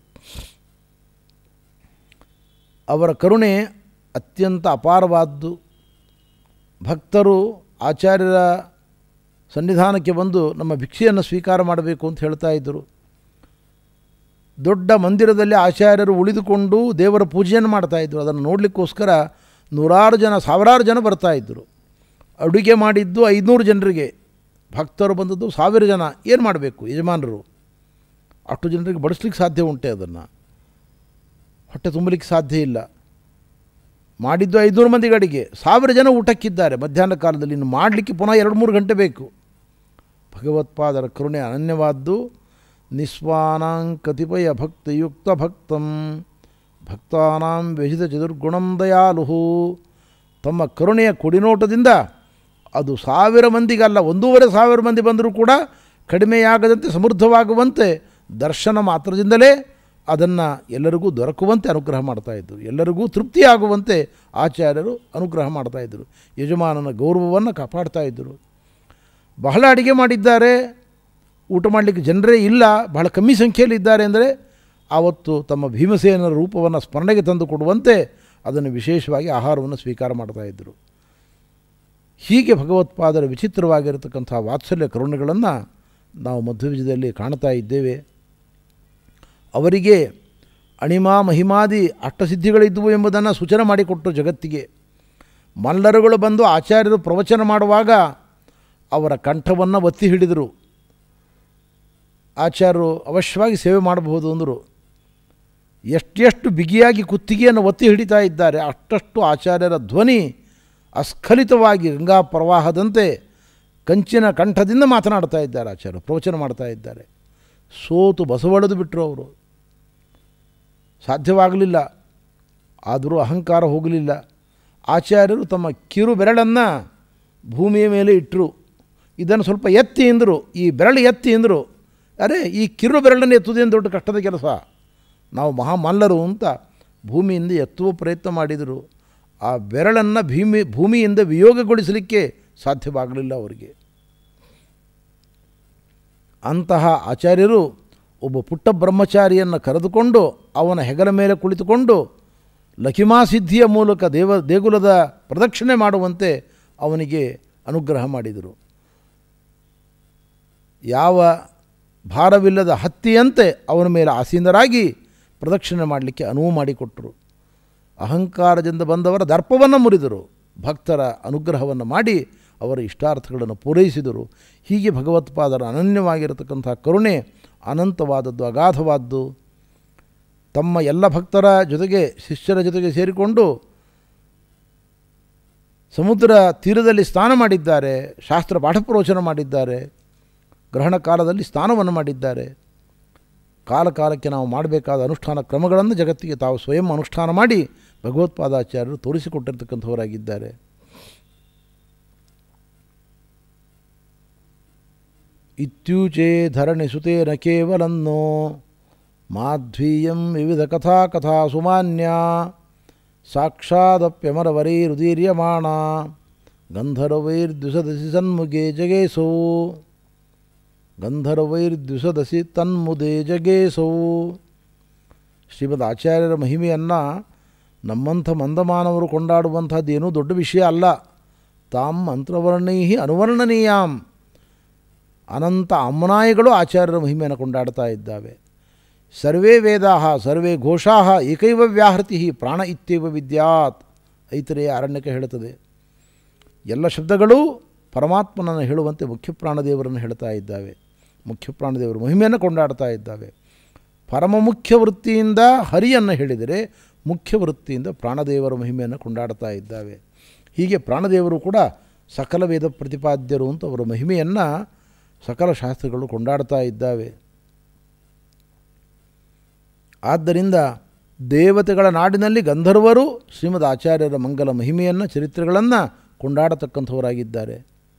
ಅವರ ಕರುಣೆ ಅತ್ಯಂತ ಅಪಾರವಾದ್ದು ಭಕ್ತರು ಆಚಾರ್ಯರ ಸನ್ನಿಧಾನಕ್ಕೆ ಬಂದು ನಮ್ಮ ಭಿಕ್ಷೆಯನ್ನು ಸ್ವೀಕಾರ ಮಾಡಬೇಕು ಅಂತ ಹೇಳ್ತಾ ಇದ್ದರು ದೊಡ್ಡ ಮಂದಿರದಲ್ಲಿ ಆಚಾರ್ಯರು ಉಳಿದುಕೊಂಡು ದೇವರ ಪೂಜೆಯನ್ನು ಮಾಡ್ತಾಯಿದ್ರು ಅದನ್ನು ನೋಡಲಿಕ್ಕೋಸ್ಕರ ನೂರಾರು ಜನ ಸಾವಿರಾರು ಜನ ಬರ್ತಾಯಿದ್ದರು ಅಡುಗೆ ಮಾಡಿದ್ದು ಐದುನೂರು ಜನರಿಗೆ ಭಕ್ತರು ಬಂದದ್ದು ಸಾವಿರ ಜನ ಏನು ಮಾಡಬೇಕು ಯಜಮಾನರು ಅಷ್ಟು ಜನರಿಗೆ ಬಡಿಸ್ಲಿಕ್ಕೆ ಸಾಧ್ಯ ಉಂಟೆ ಅದನ್ನು ಹೊಟ್ಟೆ ತುಂಬಲಿಕ್ಕೆ ಸಾಧ್ಯ ಇಲ್ಲ ಮಾಡಿದ್ದು ಐದುನೂರು ಮಂದಿಗೆ ಅಡಿಗೆ ಸಾವಿರ ಜನ ಊಟಕ್ಕಿದ್ದಾರೆ ಮಧ್ಯಾಹ್ನ ಕಾಲದಲ್ಲಿ ಇನ್ನು ಮಾಡಲಿಕ್ಕೆ ಪುನಃ ಎರಡು ಮೂರು ಗಂಟೆ ಬೇಕು ಭಗವತ್ಪಾದರ ಕರುಣೆ ಅನನ್ಯವಾದ್ದು ನಿಸ್ವಾನಾಂ ಕತಿಪಯ ಭಕ್ತಿಯುಕ್ತ ಭಕ್ತಂ ಭಕ್ತಾನಾಂ ವ್ಯಜಿತ ಚತುರ್ಗುಣಂ ದಯಾಲು ತಮ್ಮ ಕರುಣೆಯ ಕುಡಿನೋಟದಿಂದ ಅದು ಸಾವಿರ ಮಂದಿಗಲ್ಲ ಒಂದೂವರೆ ಸಾವಿರ ಮಂದಿ ಬಂದರೂ ಕೂಡ ಕಡಿಮೆಯಾಗದಂತೆ ಸಮೃದ್ಧವಾಗುವಂತೆ ದರ್ಶನ ಮಾತ್ರದಿಂದಲೇ ಅದನ್ನು ಎಲ್ಲರಿಗೂ ದೊರಕುವಂತೆ ಅನುಗ್ರಹ ಮಾಡ್ತಾಯಿದ್ರು ಎಲ್ಲರಿಗೂ ತೃಪ್ತಿಯಾಗುವಂತೆ ಆಚಾರ್ಯರು ಅನುಗ್ರಹ ಮಾಡ್ತಾಯಿದ್ರು ಯಜಮಾನನ ಗೌರವವನ್ನು ಕಾಪಾಡ್ತಾಯಿದ್ದರು ಬಹಳ ಅಡಿಗೆ ಮಾಡಿದ್ದಾರೆ ಊಟ ಮಾಡಲಿಕ್ಕೆ ಜನರೇ ಇಲ್ಲ ಬಹಳ ಕಮ್ಮಿ ಸಂಖ್ಯೆಯಲ್ಲಿ ಇದ್ದಾರೆ ಅಂದರೆ ಆವತ್ತು ತಮ್ಮ ಭೀಮಸೇನರ ರೂಪವನ್ನು ಸ್ಮರಣೆಗೆ ತಂದು ಕೊಡುವಂತೆ ಅದನ್ನು ವಿಶೇಷವಾಗಿ ಆಹಾರವನ್ನು ಸ್ವೀಕಾರ ಮಾಡ್ತಾಯಿದ್ದರು ಹೀಗೆ ಭಗವತ್ಪಾದರ ವಿಚಿತ್ರವಾಗಿರತಕ್ಕಂಥ ವಾತ್ಸಲ್ಯ ಕರುಣೆಗಳನ್ನು ನಾವು ಮಧ್ವವಿಜಯದಲ್ಲಿ ಕಾಣ್ತಾ ಇದ್ದೇವೆ ಅವರಿಗೆ ಅಣಿಮಾ ಮಹಿಮಾದಿ ಅಷ್ಟಸಿದ್ಧಿಗಳಿದ್ದುವು ಎಂಬುದನ್ನು ಸೂಚನೆ ಮಾಡಿಕೊಟ್ಟರು ಜಗತ್ತಿಗೆ ಮಲ್ಲರುಗಳು ಬಂದು ಆಚಾರ್ಯರು ಪ್ರವಚನ ಮಾಡುವಾಗ ಅವರ ಕಂಠವನ್ನು ಒತ್ತಿ ಹಿಡಿದರು ಆಚಾರ್ಯರು ಅವಶ್ಯವಾಗಿ ಸೇವೆ ಮಾಡಬಹುದು ಅಂದರು ಎಷ್ಟೆಷ್ಟು ಬಿಗಿಯಾಗಿ ಕುತ್ತಿಗೆಯನ್ನು ಒತ್ತಿ ಹಿಡಿತಾ ಇದ್ದಾರೆ ಅಷ್ಟಷ್ಟು ಆಚಾರ್ಯರ ಧ್ವನಿ ಅಸ್ಖಲಿತವಾಗಿ ಗಂಗಾ ಪ್ರವಾಹದಂತೆ ಕಂಚಿನ ಕಂಠದಿಂದ ಮಾತನಾಡ್ತಾ ಇದ್ದಾರೆ ಆಚಾರ್ಯರು ಪ್ರವಚನ ಮಾಡ್ತಾ ಇದ್ದಾರೆ ಸೋತು ಬಸವಳೆದು ಬಿಟ್ಟರು ಅವರು ಸಾಧ್ಯವಾಗಲಿಲ್ಲ ಆದರೂ ಅಹಂಕಾರ ಹೋಗಲಿಲ್ಲ ಆಚಾರ್ಯರು ತಮ್ಮ ಕಿರು ಬೆರಳನ್ನು ಭೂಮಿಯ ಮೇಲೆ ಇಟ್ಟರು ಇದನ್ನು ಸ್ವಲ್ಪ ಎತ್ತಿ ಎಂದರು ಈ ಬೆರಳು ಎತ್ತಿ ಎಂದರು ಅರೆ ಈ ಕಿರು ಬೆರಳನ್ನು ಎತ್ತುವುದೇನು ದೊಡ್ಡ ಕಷ್ಟದ ಕೆಲಸ ನಾವು ಮಹಾಮಲ್ಲರು ಅಂತ ಭೂಮಿಯಿಂದ ಎತ್ತುವ ಪ್ರಯತ್ನ ಮಾಡಿದರು ಆ ಬೆರಳನ್ನು ಭೂಮಿ ಭೂಮಿಯಿಂದ ವಿಯೋಗಗೊಳಿಸಲಿಕ್ಕೆ ಸಾಧ್ಯವಾಗಲಿಲ್ಲ ಅವರಿಗೆ ಅಂತಹ ಆಚಾರ್ಯರು ಒಬ್ಬ ಪುಟ್ಟ ಬ್ರಹ್ಮಚಾರಿಯನ್ನು ಕರೆದುಕೊಂಡು ಅವನ ಹೆಗಲ ಮೇಲೆ ಕುಳಿತುಕೊಂಡು ಲಖಿಮಾ ಸಿದ್ಧಿಯ ಮೂಲಕ ದೇವ ದೇಗುಲದ ಪ್ರದಕ್ಷಿಣೆ ಮಾಡುವಂತೆ ಅವನಿಗೆ ಅನುಗ್ರಹ ಮಾಡಿದರು ಯಾವ ಭಾರವಿಲ್ಲದ ಹತ್ತಿಯಂತೆ ಅವನ ಮೇಲೆ ಆಸೀನರಾಗಿ ಪ್ರದಕ್ಷಿಣೆ ಮಾಡಲಿಕ್ಕೆ ಅನುವು ಮಾಡಿಕೊಟ್ಟರು ಅಹಂಕಾರದಿಂದ ಬಂದವರ ದರ್ಪವನ್ನು ಮುರಿದರು ಭಕ್ತರ ಅನುಗ್ರಹವನ್ನು ಮಾಡಿ ಅವರ ಇಷ್ಟಾರ್ಥಗಳನ್ನು ಪೂರೈಸಿದರು ಹೀಗೆ ಭಗವತ್ಪಾದರ ಅನನ್ಯವಾಗಿರತಕ್ಕಂಥ ಕರುಣೆ ಅನಂತವಾದದ್ದು ಅಗಾಧವಾದ್ದು ತಮ್ಮ ಎಲ್ಲ ಭಕ್ತರ ಜೊತೆಗೆ ಶಿಷ್ಯರ ಜೊತೆಗೆ ಸೇರಿಕೊಂಡು ಸಮುದ್ರ ತೀರದಲ್ಲಿ ಸ್ನಾನ ಮಾಡಿದ್ದಾರೆ ಶಾಸ್ತ್ರ ಪಾಠ ಪ್ರವಚನ ಮಾಡಿದ್ದಾರೆ ಗ್ರಹಣ ಕಾಲದಲ್ಲಿ ಸ್ನಾನವನ್ನು ಮಾಡಿದ್ದಾರೆ ಕಾಲ ಕಾಲಕ್ಕೆ ನಾವು ಮಾಡಬೇಕಾದ ಅನುಷ್ಠಾನ ಕ್ರಮಗಳನ್ನು ಜಗತ್ತಿಗೆ ತಾವು ಸ್ವಯಂ ಅನುಷ್ಠಾನ ಮಾಡಿ ಭಗವತ್ಪಾದಾಚಾರ್ಯರು ತೋರಿಸಿಕೊಟ್ಟಿರ್ತಕ್ಕಂಥವರಾಗಿದ್ದಾರೆ ಇತ್ಯೂಚೆ ಧರಣಿ ಸುತೇನ ಕೇವಲನ್ನೋ ಮಾಧ್ವೀಯಂ ವಿವಿಧ ಕಥಾ ಕಥಾ ಸುಮಾನ್ಯ ಸಾಕ್ಷಾದಪ್ಯಮರವರೈರುದೀರ್ಯಮಾಣ ಗಂಧರ್ವೈರ್ದ್ವಿಷದಸಿ ಸನ್ಮುಖೇ ಜಗೇಸೌ ಗಂಧರ್ವೈರ್ದ್ವಿಷದಸಿ ತನ್ಮುದೇ ಜಗೇಸೌ ಶ್ರೀಮದ್ ಆಚಾರ್ಯರ ಮಹಿಮೆಯನ್ನು ನಮ್ಮಂಥ ಮಂದಮಾನವರು ಕೊಂಡಾಡುವಂಥದ್ದೇನೂ ದೊಡ್ಡ ವಿಷಯ ಅಲ್ಲ ತಾಮ್ ಮಂತ್ರವರ್ಣೈ ಅನುವರ್ಣನೀಯಾಂ ಅನಂತ ಅಮ್ಮನಾಯಿಗಳು ಆಚಾರ್ಯರ ಮಹಿಮೆಯನ್ನು ಕೊಂಡಾಡ್ತಾ ಇದ್ದಾವೆ ಸರ್ವೇ ವೇದಾ ಸರ್ವೇ ಘೋಷಾ ಏಕೈವ ವ್ಯಾಹೃತಿ ಪ್ರಾಣ ಇತ್ಯವ ವಿದ್ಯಾತ್ ಐತರೆಯ ಅರಣ್ಯಕ್ಕೆ ಹೇಳುತ್ತದೆ ಎಲ್ಲ ಶಬ್ದಗಳು ಪರಮಾತ್ಮನನ್ನು ಹೇಳುವಂತೆ ಮುಖ್ಯ ಪ್ರಾಣದೇವರನ್ನು ಹೇಳ್ತಾ ಇದ್ದಾವೆ ಮುಖ್ಯ ಪ್ರಾಣದೇವರ ಮಹಿಮೆಯನ್ನು ಕೊಂಡಾಡ್ತಾ ಇದ್ದಾವೆ ಪರಮ ಮುಖ್ಯ ವೃತ್ತಿಯಿಂದ ಹರಿಯನ್ನು ಹೇಳಿದರೆ ಮುಖ್ಯ ವೃತ್ತಿಯಿಂದ ಪ್ರಾಣದೇವರ ಮಹಿಮೆಯನ್ನು ಕೊಂಡಾಡ್ತಾ ಇದ್ದಾವೆ ಹೀಗೆ ಪ್ರಾಣದೇವರು ಕೂಡ ಸಕಲ ವೇದ ಪ್ರತಿಪಾದ್ಯರು ಅಂತ ಅವರ ಮಹಿಮೆಯನ್ನು ಸಕಲ ಶಾಸ್ತ್ರಗಳು ಕೊಂಡಾಡ್ತಾ ಇದ್ದಾವೆ ಆದ್ದರಿಂದ ದೇವತೆಗಳ ನಾಡಿನಲ್ಲಿ ಗಂಧರ್ವರು ಶ್ರೀಮದ್ ಆಚಾರ್ಯರ ಮಂಗಲ ಮಹಿಮೆಯನ್ನು ಚರಿತ್ರೆಗಳನ್ನು ಕೊಂಡಾಡತಕ್ಕಂಥವರಾಗಿದ್ದಾರೆ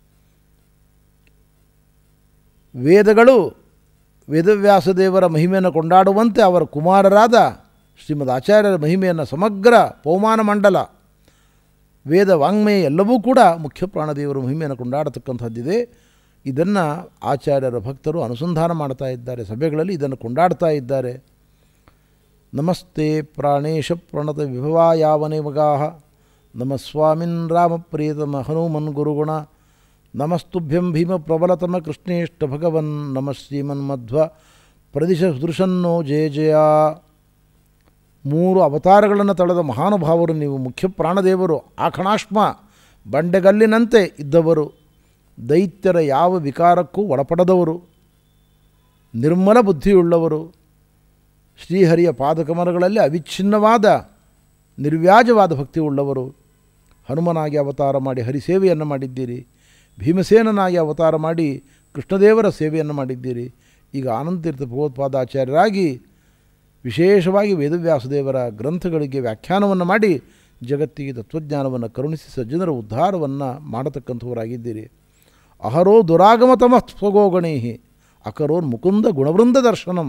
ವೇದಗಳು ವೇದವ್ಯಾಸದೇವರ ಮಹಿಮೆಯನ್ನು ಕೊಂಡಾಡುವಂತೆ ಅವರ ಕುಮಾರರಾದ ಶ್ರೀಮದ್ ಆಚಾರ್ಯರ ಮಹಿಮೆಯನ್ನು ಸಮಗ್ರ ಪೌಮಾನ ಮಂಡಲ ವೇದ ವಾಂಗ್ಮಯ ಎಲ್ಲವೂ ಕೂಡ ಮುಖ್ಯ ಪ್ರಾಣದೇವರ ಮಹಿಮೆಯನ್ನು ಕೊಂಡಾಡತಕ್ಕಂಥದ್ದಿದೆ ಇದನ್ನು ಆಚಾರ್ಯರ ಭಕ್ತರು ಅನುಸಂಧಾನ ಮಾಡ್ತಾ ಇದ್ದಾರೆ ಸಭೆಗಳಲ್ಲಿ ಇದನ್ನು ಕೊಂಡಾಡ್ತಾ ಇದ್ದಾರೆ ನಮಸ್ತೆ ಪ್ರಾಣೇಶ ಪ್ರಣತ ವಿಭವಾಯಾವನೆ ಮಗಾಹ ನಮ ಸ್ವಾಮಿನ್ ರಾಮಪ್ರಿಯತಮ ಹನುಮನ್ ಗುರುಗುಣ ನಮಸ್ತುಭ್ಯಂ ಭೀಮ ಪ್ರಬಲತಮ ಕೃಷ್ಣೇಷ್ಟ ಭಗವನ್ ನಮ ಶ್ರೀಮನ್ಮಧ್ವ ಪ್ರದಿಶ ದೃಶನ್ನೋ ಜಯ ಜಯ ಮೂರು ಅವತಾರಗಳನ್ನು ತಳೆದ ಮಹಾನುಭಾವರು ನೀವು ಮುಖ್ಯ ಪ್ರಾಣದೇವರು ಆಖಣಾಶ್ಮ ಬಂಡೆಗಲ್ಲಿನಂತೆ ಇದ್ದವರು ದೈತ್ಯರ ಯಾವ ವಿಕಾರಕ್ಕೂ ಒಳಪಡದವರು ನಿರ್ಮಲ ಬುದ್ಧಿಯುಳ್ಳವರು ಶ್ರೀಹರಿಯ ಪಾದಕಮಲಗಳಲ್ಲಿ ಅವಿಚ್ಛಿನ್ನವಾದ ನಿರ್ವ್ಯಾಜವಾದ ಭಕ್ತಿ ಉಳ್ಳವರು ಹನುಮನಾಗಿ ಅವತಾರ ಮಾಡಿ ಹರಿಸೇವೆಯನ್ನು ಮಾಡಿದ್ದೀರಿ ಭೀಮಸೇನನಾಗಿ ಅವತಾರ ಮಾಡಿ ಕೃಷ್ಣದೇವರ ಸೇವೆಯನ್ನು ಮಾಡಿದ್ದೀರಿ ಈಗ ಆನಂದತೀರ್ಥ ಭಗವತ್ಪಾದಾಚಾರ್ಯರಾಗಿ ವಿಶೇಷವಾಗಿ ವೇದವ್ಯಾಸದೇವರ ಗ್ರಂಥಗಳಿಗೆ ವ್ಯಾಖ್ಯಾನವನ್ನು ಮಾಡಿ ಜಗತ್ತಿಗೆ ತತ್ವಜ್ಞಾನವನ್ನು ಕರುಣಿಸಿ ಸಜ್ಜನರ ಉದ್ಧಾರವನ್ನು ಮಾಡತಕ್ಕಂಥವರಾಗಿದ್ದೀರಿ ಅಹರೋ ದುರಾಗಮತಮ ಸ್ವಗೋಗಣೈ ಅಕರೋನ್ ಮುಕುಂದ ಗುಣವೃಂದ ದರ್ಶನಂ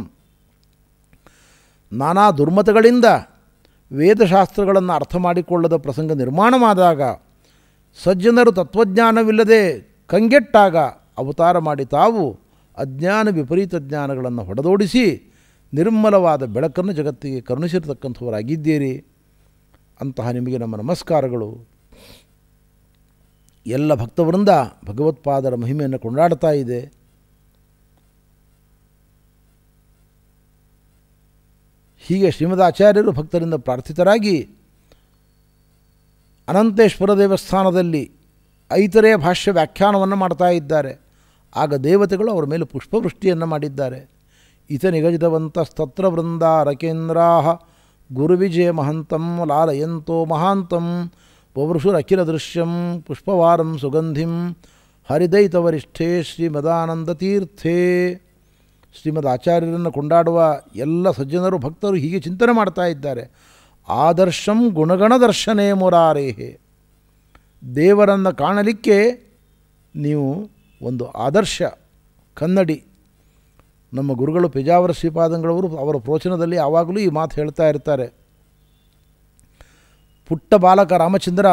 ನಾನಾ ದುರ್ಮತಗಳಿಂದ ವೇದಶಾಸ್ತ್ರಗಳನ್ನು ಅರ್ಥ ಮಾಡಿಕೊಳ್ಳದ ಪ್ರಸಂಗ ನಿರ್ಮಾಣವಾದಾಗ ಸಜ್ಜನರು ತತ್ವಜ್ಞಾನವಿಲ್ಲದೆ ಕಂಗೆಟ್ಟಾಗ ಅವತಾರ ಮಾಡಿ ತಾವು ಅಜ್ಞಾನ ವಿಪರೀತ ಜ್ಞಾನಗಳನ್ನು ಹೊಡೆದೋಡಿಸಿ ನಿರ್ಮಲವಾದ ಬೆಳಕನ್ನು ಜಗತ್ತಿಗೆ ಕರುಣಿಸಿರ್ತಕ್ಕಂಥವರಾಗಿದ್ದೀರಿ ಅಂತಹ ನಿಮಗೆ ನಮ್ಮ ನಮಸ್ಕಾರಗಳು ಎಲ್ಲ ಭಕ್ತವೃಂದ ಭಗವತ್ಪಾದರ ಮಹಿಮೆಯನ್ನು ಕೊಂಡಾಡ್ತಾ ಇದೆ ಹೀಗೆ ಶ್ರೀಮದ್ ಆಚಾರ್ಯರು ಭಕ್ತರಿಂದ ಪ್ರಾರ್ಥಿತರಾಗಿ ಅನಂತೇಶ್ವರ ದೇವಸ್ಥಾನದಲ್ಲಿ ಐತರೆಯ ಭಾಷ್ಯ ವ್ಯಾಖ್ಯಾನವನ್ನು ಮಾಡ್ತಾ ಇದ್ದಾರೆ ಆಗ ದೇವತೆಗಳು ಅವರ ಮೇಲೆ ಪುಷ್ಪವೃಷ್ಟಿಯನ್ನು ಮಾಡಿದ್ದಾರೆ ಇತ ನಿಗದಿತವಂತಸ್ತತ್ರ ವೃಂದಾರಕೇಂದ್ರಾ ಗುರುವಿಜಯ ಮಹಂತಂ ಲಾಲಯಂತೋ ಮಹಾಂತಂ ಪವೃಷುರಖಿಲ ದೃಶ್ಯಂ ಪುಷ್ಪವಾರಂ ಸುಗಂಧಿಂ ಹರಿದೈತವರಿಷ್ಠೇ ಶ್ರೀಮದಾನಂದತೀರ್ಥೇ ಶ್ರೀಮದ್ ಆಚಾರ್ಯರನ್ನು ಕೊಂಡಾಡುವ ಎಲ್ಲ ಸಜ್ಜನರು ಭಕ್ತರು ಹೀಗೆ ಚಿಂತನೆ ಮಾಡ್ತಾ ಇದ್ದಾರೆ ಆದರ್ಶಂ ಗುಣಗಣ ದರ್ಶನೇ ಮುರಾರೇಹೆ ದೇವರನ್ನು ಕಾಣಲಿಕ್ಕೆ ನೀವು ಒಂದು ಆದರ್ಶ ಕನ್ನಡಿ ನಮ್ಮ ಗುರುಗಳು ಪೇಜಾವರ ಶ್ರೀಪಾದಂಗಳವರು ಅವರ ಪ್ರೋಚನದಲ್ಲಿ ಯಾವಾಗಲೂ ಈ ಮಾತು ಹೇಳ್ತಾ ಇರ್ತಾರೆ ಪುಟ್ಟ ಬಾಲಕ ರಾಮಚಂದ್ರ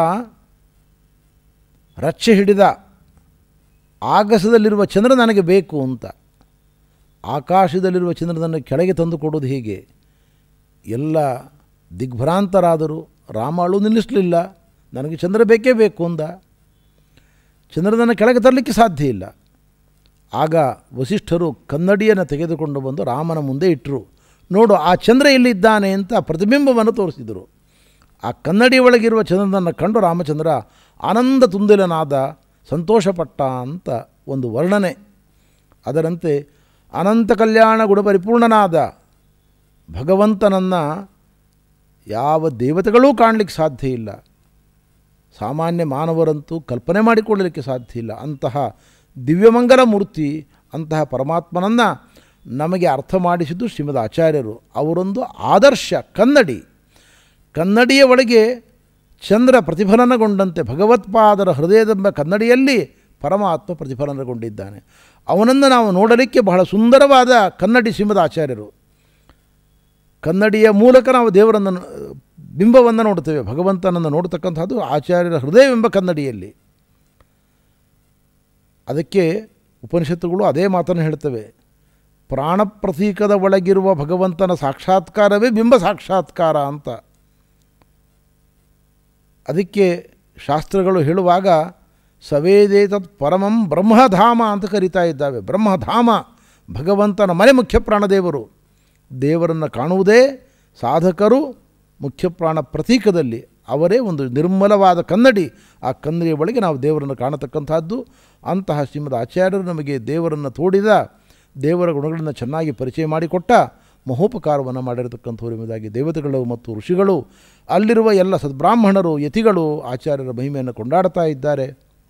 ರಚ್ಚೆ ಹಿಡಿದ ಆಗಸದಲ್ಲಿರುವ ಚಂದ್ರ ನನಗೆ ಬೇಕು ಅಂತ ಆಕಾಶದಲ್ಲಿರುವ ಚಂದ್ರನನ್ನು ಕೆಳಗೆ ತಂದು ಕೊಡೋದು ಹೀಗೆ ಎಲ್ಲ ದಿಗ್ಭ್ರಾಂತರಾದರು ರಾಮಾಳು ನಿಲ್ಲಿಸಲಿಲ್ಲ ನನಗೆ ಚಂದ್ರ ಬೇಕೇ ಬೇಕು ಅಂದ ಚಂದ್ರನನ್ನು ಕೆಳಗೆ ತರಲಿಕ್ಕೆ ಸಾಧ್ಯ ಇಲ್ಲ ಆಗ ವಸಿಷ್ಠರು ಕನ್ನಡಿಯನ್ನು ತೆಗೆದುಕೊಂಡು ಬಂದು ರಾಮನ ಮುಂದೆ ಇಟ್ಟರು ನೋಡು ಆ ಚಂದ್ರ ಎಲ್ಲಿದ್ದಾನೆ ಅಂತ ಪ್ರತಿಬಿಂಬವನ್ನು ತೋರಿಸಿದರು ಆ ಕನ್ನಡಿ ಒಳಗಿರುವ ಚಂದ್ರನನ್ನು ಕಂಡು ರಾಮಚಂದ್ರ ಆನಂದ ತುಂದಿಲನಾದ ಸಂತೋಷಪಟ್ಟ ಅಂತ ಒಂದು ವರ್ಣನೆ ಅದರಂತೆ ಅನಂತ ಕಲ್ಯಾಣ ಗುಣ ಪರಿಪೂರ್ಣನಾದ ಭಗವಂತನನ್ನು ಯಾವ ದೇವತೆಗಳೂ ಕಾಣಲಿಕ್ಕೆ ಸಾಧ್ಯ ಇಲ್ಲ ಸಾಮಾನ್ಯ ಮಾನವರಂತೂ ಕಲ್ಪನೆ ಮಾಡಿಕೊಳ್ಳಲಿಕ್ಕೆ ಸಾಧ್ಯ ಇಲ್ಲ ಅಂತಹ ದಿವ್ಯಮಂಗಲ ಮೂರ್ತಿ ಅಂತಹ ಪರಮಾತ್ಮನನ್ನು ನಮಗೆ ಅರ್ಥ ಮಾಡಿಸಿದ್ದು ಶ್ರೀಮದ್ ಆಚಾರ್ಯರು ಅವರೊಂದು ಆದರ್ಶ ಕನ್ನಡಿ ಕನ್ನಡಿಯ ಒಳಗೆ ಚಂದ್ರ ಪ್ರತಿಫಲನಗೊಂಡಂತೆ ಭಗವತ್ಪಾದರ ಹೃದಯದೆಂಬ ಕನ್ನಡಿಯಲ್ಲಿ ಪರಮಾತ್ಮ ಪ್ರತಿಫಲನಗೊಂಡಿದ್ದಾನೆ ಅವನನ್ನು ನಾವು ನೋಡಲಿಕ್ಕೆ ಬಹಳ ಸುಂದರವಾದ ಕನ್ನಡಿ ಶ್ರೀಮದ್ ಆಚಾರ್ಯರು ಕನ್ನಡಿಯ ಮೂಲಕ ನಾವು ದೇವರನ್ನು ಬಿಂಬವನ್ನು ನೋಡ್ತೇವೆ ಭಗವಂತನನ್ನು ನೋಡ್ತಕ್ಕಂಥದ್ದು ಆಚಾರ್ಯರ ಹೃದಯವೆಂಬ ಕನ್ನಡಿಯಲ್ಲಿ ಅದಕ್ಕೆ ಉಪನಿಷತ್ತುಗಳು ಅದೇ ಮಾತನ್ನು ಹೇಳ್ತವೆ ಪ್ರಾಣ ಪ್ರತೀಕದ ಒಳಗಿರುವ ಭಗವಂತನ ಸಾಕ್ಷಾತ್ಕಾರವೇ ಬಿಂಬ ಸಾಕ್ಷಾತ್ಕಾರ ಅಂತ ಅದಕ್ಕೆ ಶಾಸ್ತ್ರಗಳು ಹೇಳುವಾಗ ಸವೇದೇತತ್ ಪರಮಂ ಬ್ರಹ್ಮಧಾಮ ಅಂತ ಕರೀತಾ ಇದ್ದಾವೆ ಬ್ರಹ್ಮಧಾಮ ಭಗವಂತನ ಮನೆ ಮುಖ್ಯ ಪ್ರಾಣದೇವರು ದೇವರನ್ನು ಕಾಣುವುದೇ ಸಾಧಕರು ಮುಖ್ಯ ಪ್ರಾಣ ಪ್ರತೀಕದಲ್ಲಿ ಅವರೇ ಒಂದು ನಿರ್ಮಲವಾದ ಕನ್ನಡಿ ಆ ಕನ್ನಡಿಯ ಒಳಗೆ ನಾವು ದೇವರನ್ನು ಕಾಣತಕ್ಕಂಥದ್ದು ಅಂತಹ ಶ್ರೀಮದ್ ಆಚಾರ್ಯರು ನಮಗೆ ದೇವರನ್ನು ತೋಡಿದ ದೇವರ ಗುಣಗಳನ್ನು ಚೆನ್ನಾಗಿ ಪರಿಚಯ ಮಾಡಿಕೊಟ್ಟ ಮಹೋಪಕಾರವನ್ನು ಮಾಡಿರತಕ್ಕಂಥವ್ರು ಎಂಬುದಾಗಿ ದೇವತೆಗಳು ಮತ್ತು ಋಷಿಗಳು ಅಲ್ಲಿರುವ ಎಲ್ಲ ಸದ್ಬ್ರಾಹ್ಮಣರು ಯತಿಗಳು ಆಚಾರ್ಯರ ಮಹಿಮೆಯನ್ನು ಕೊಂಡಾಡ್ತಾ ಇದ್ದಾರೆ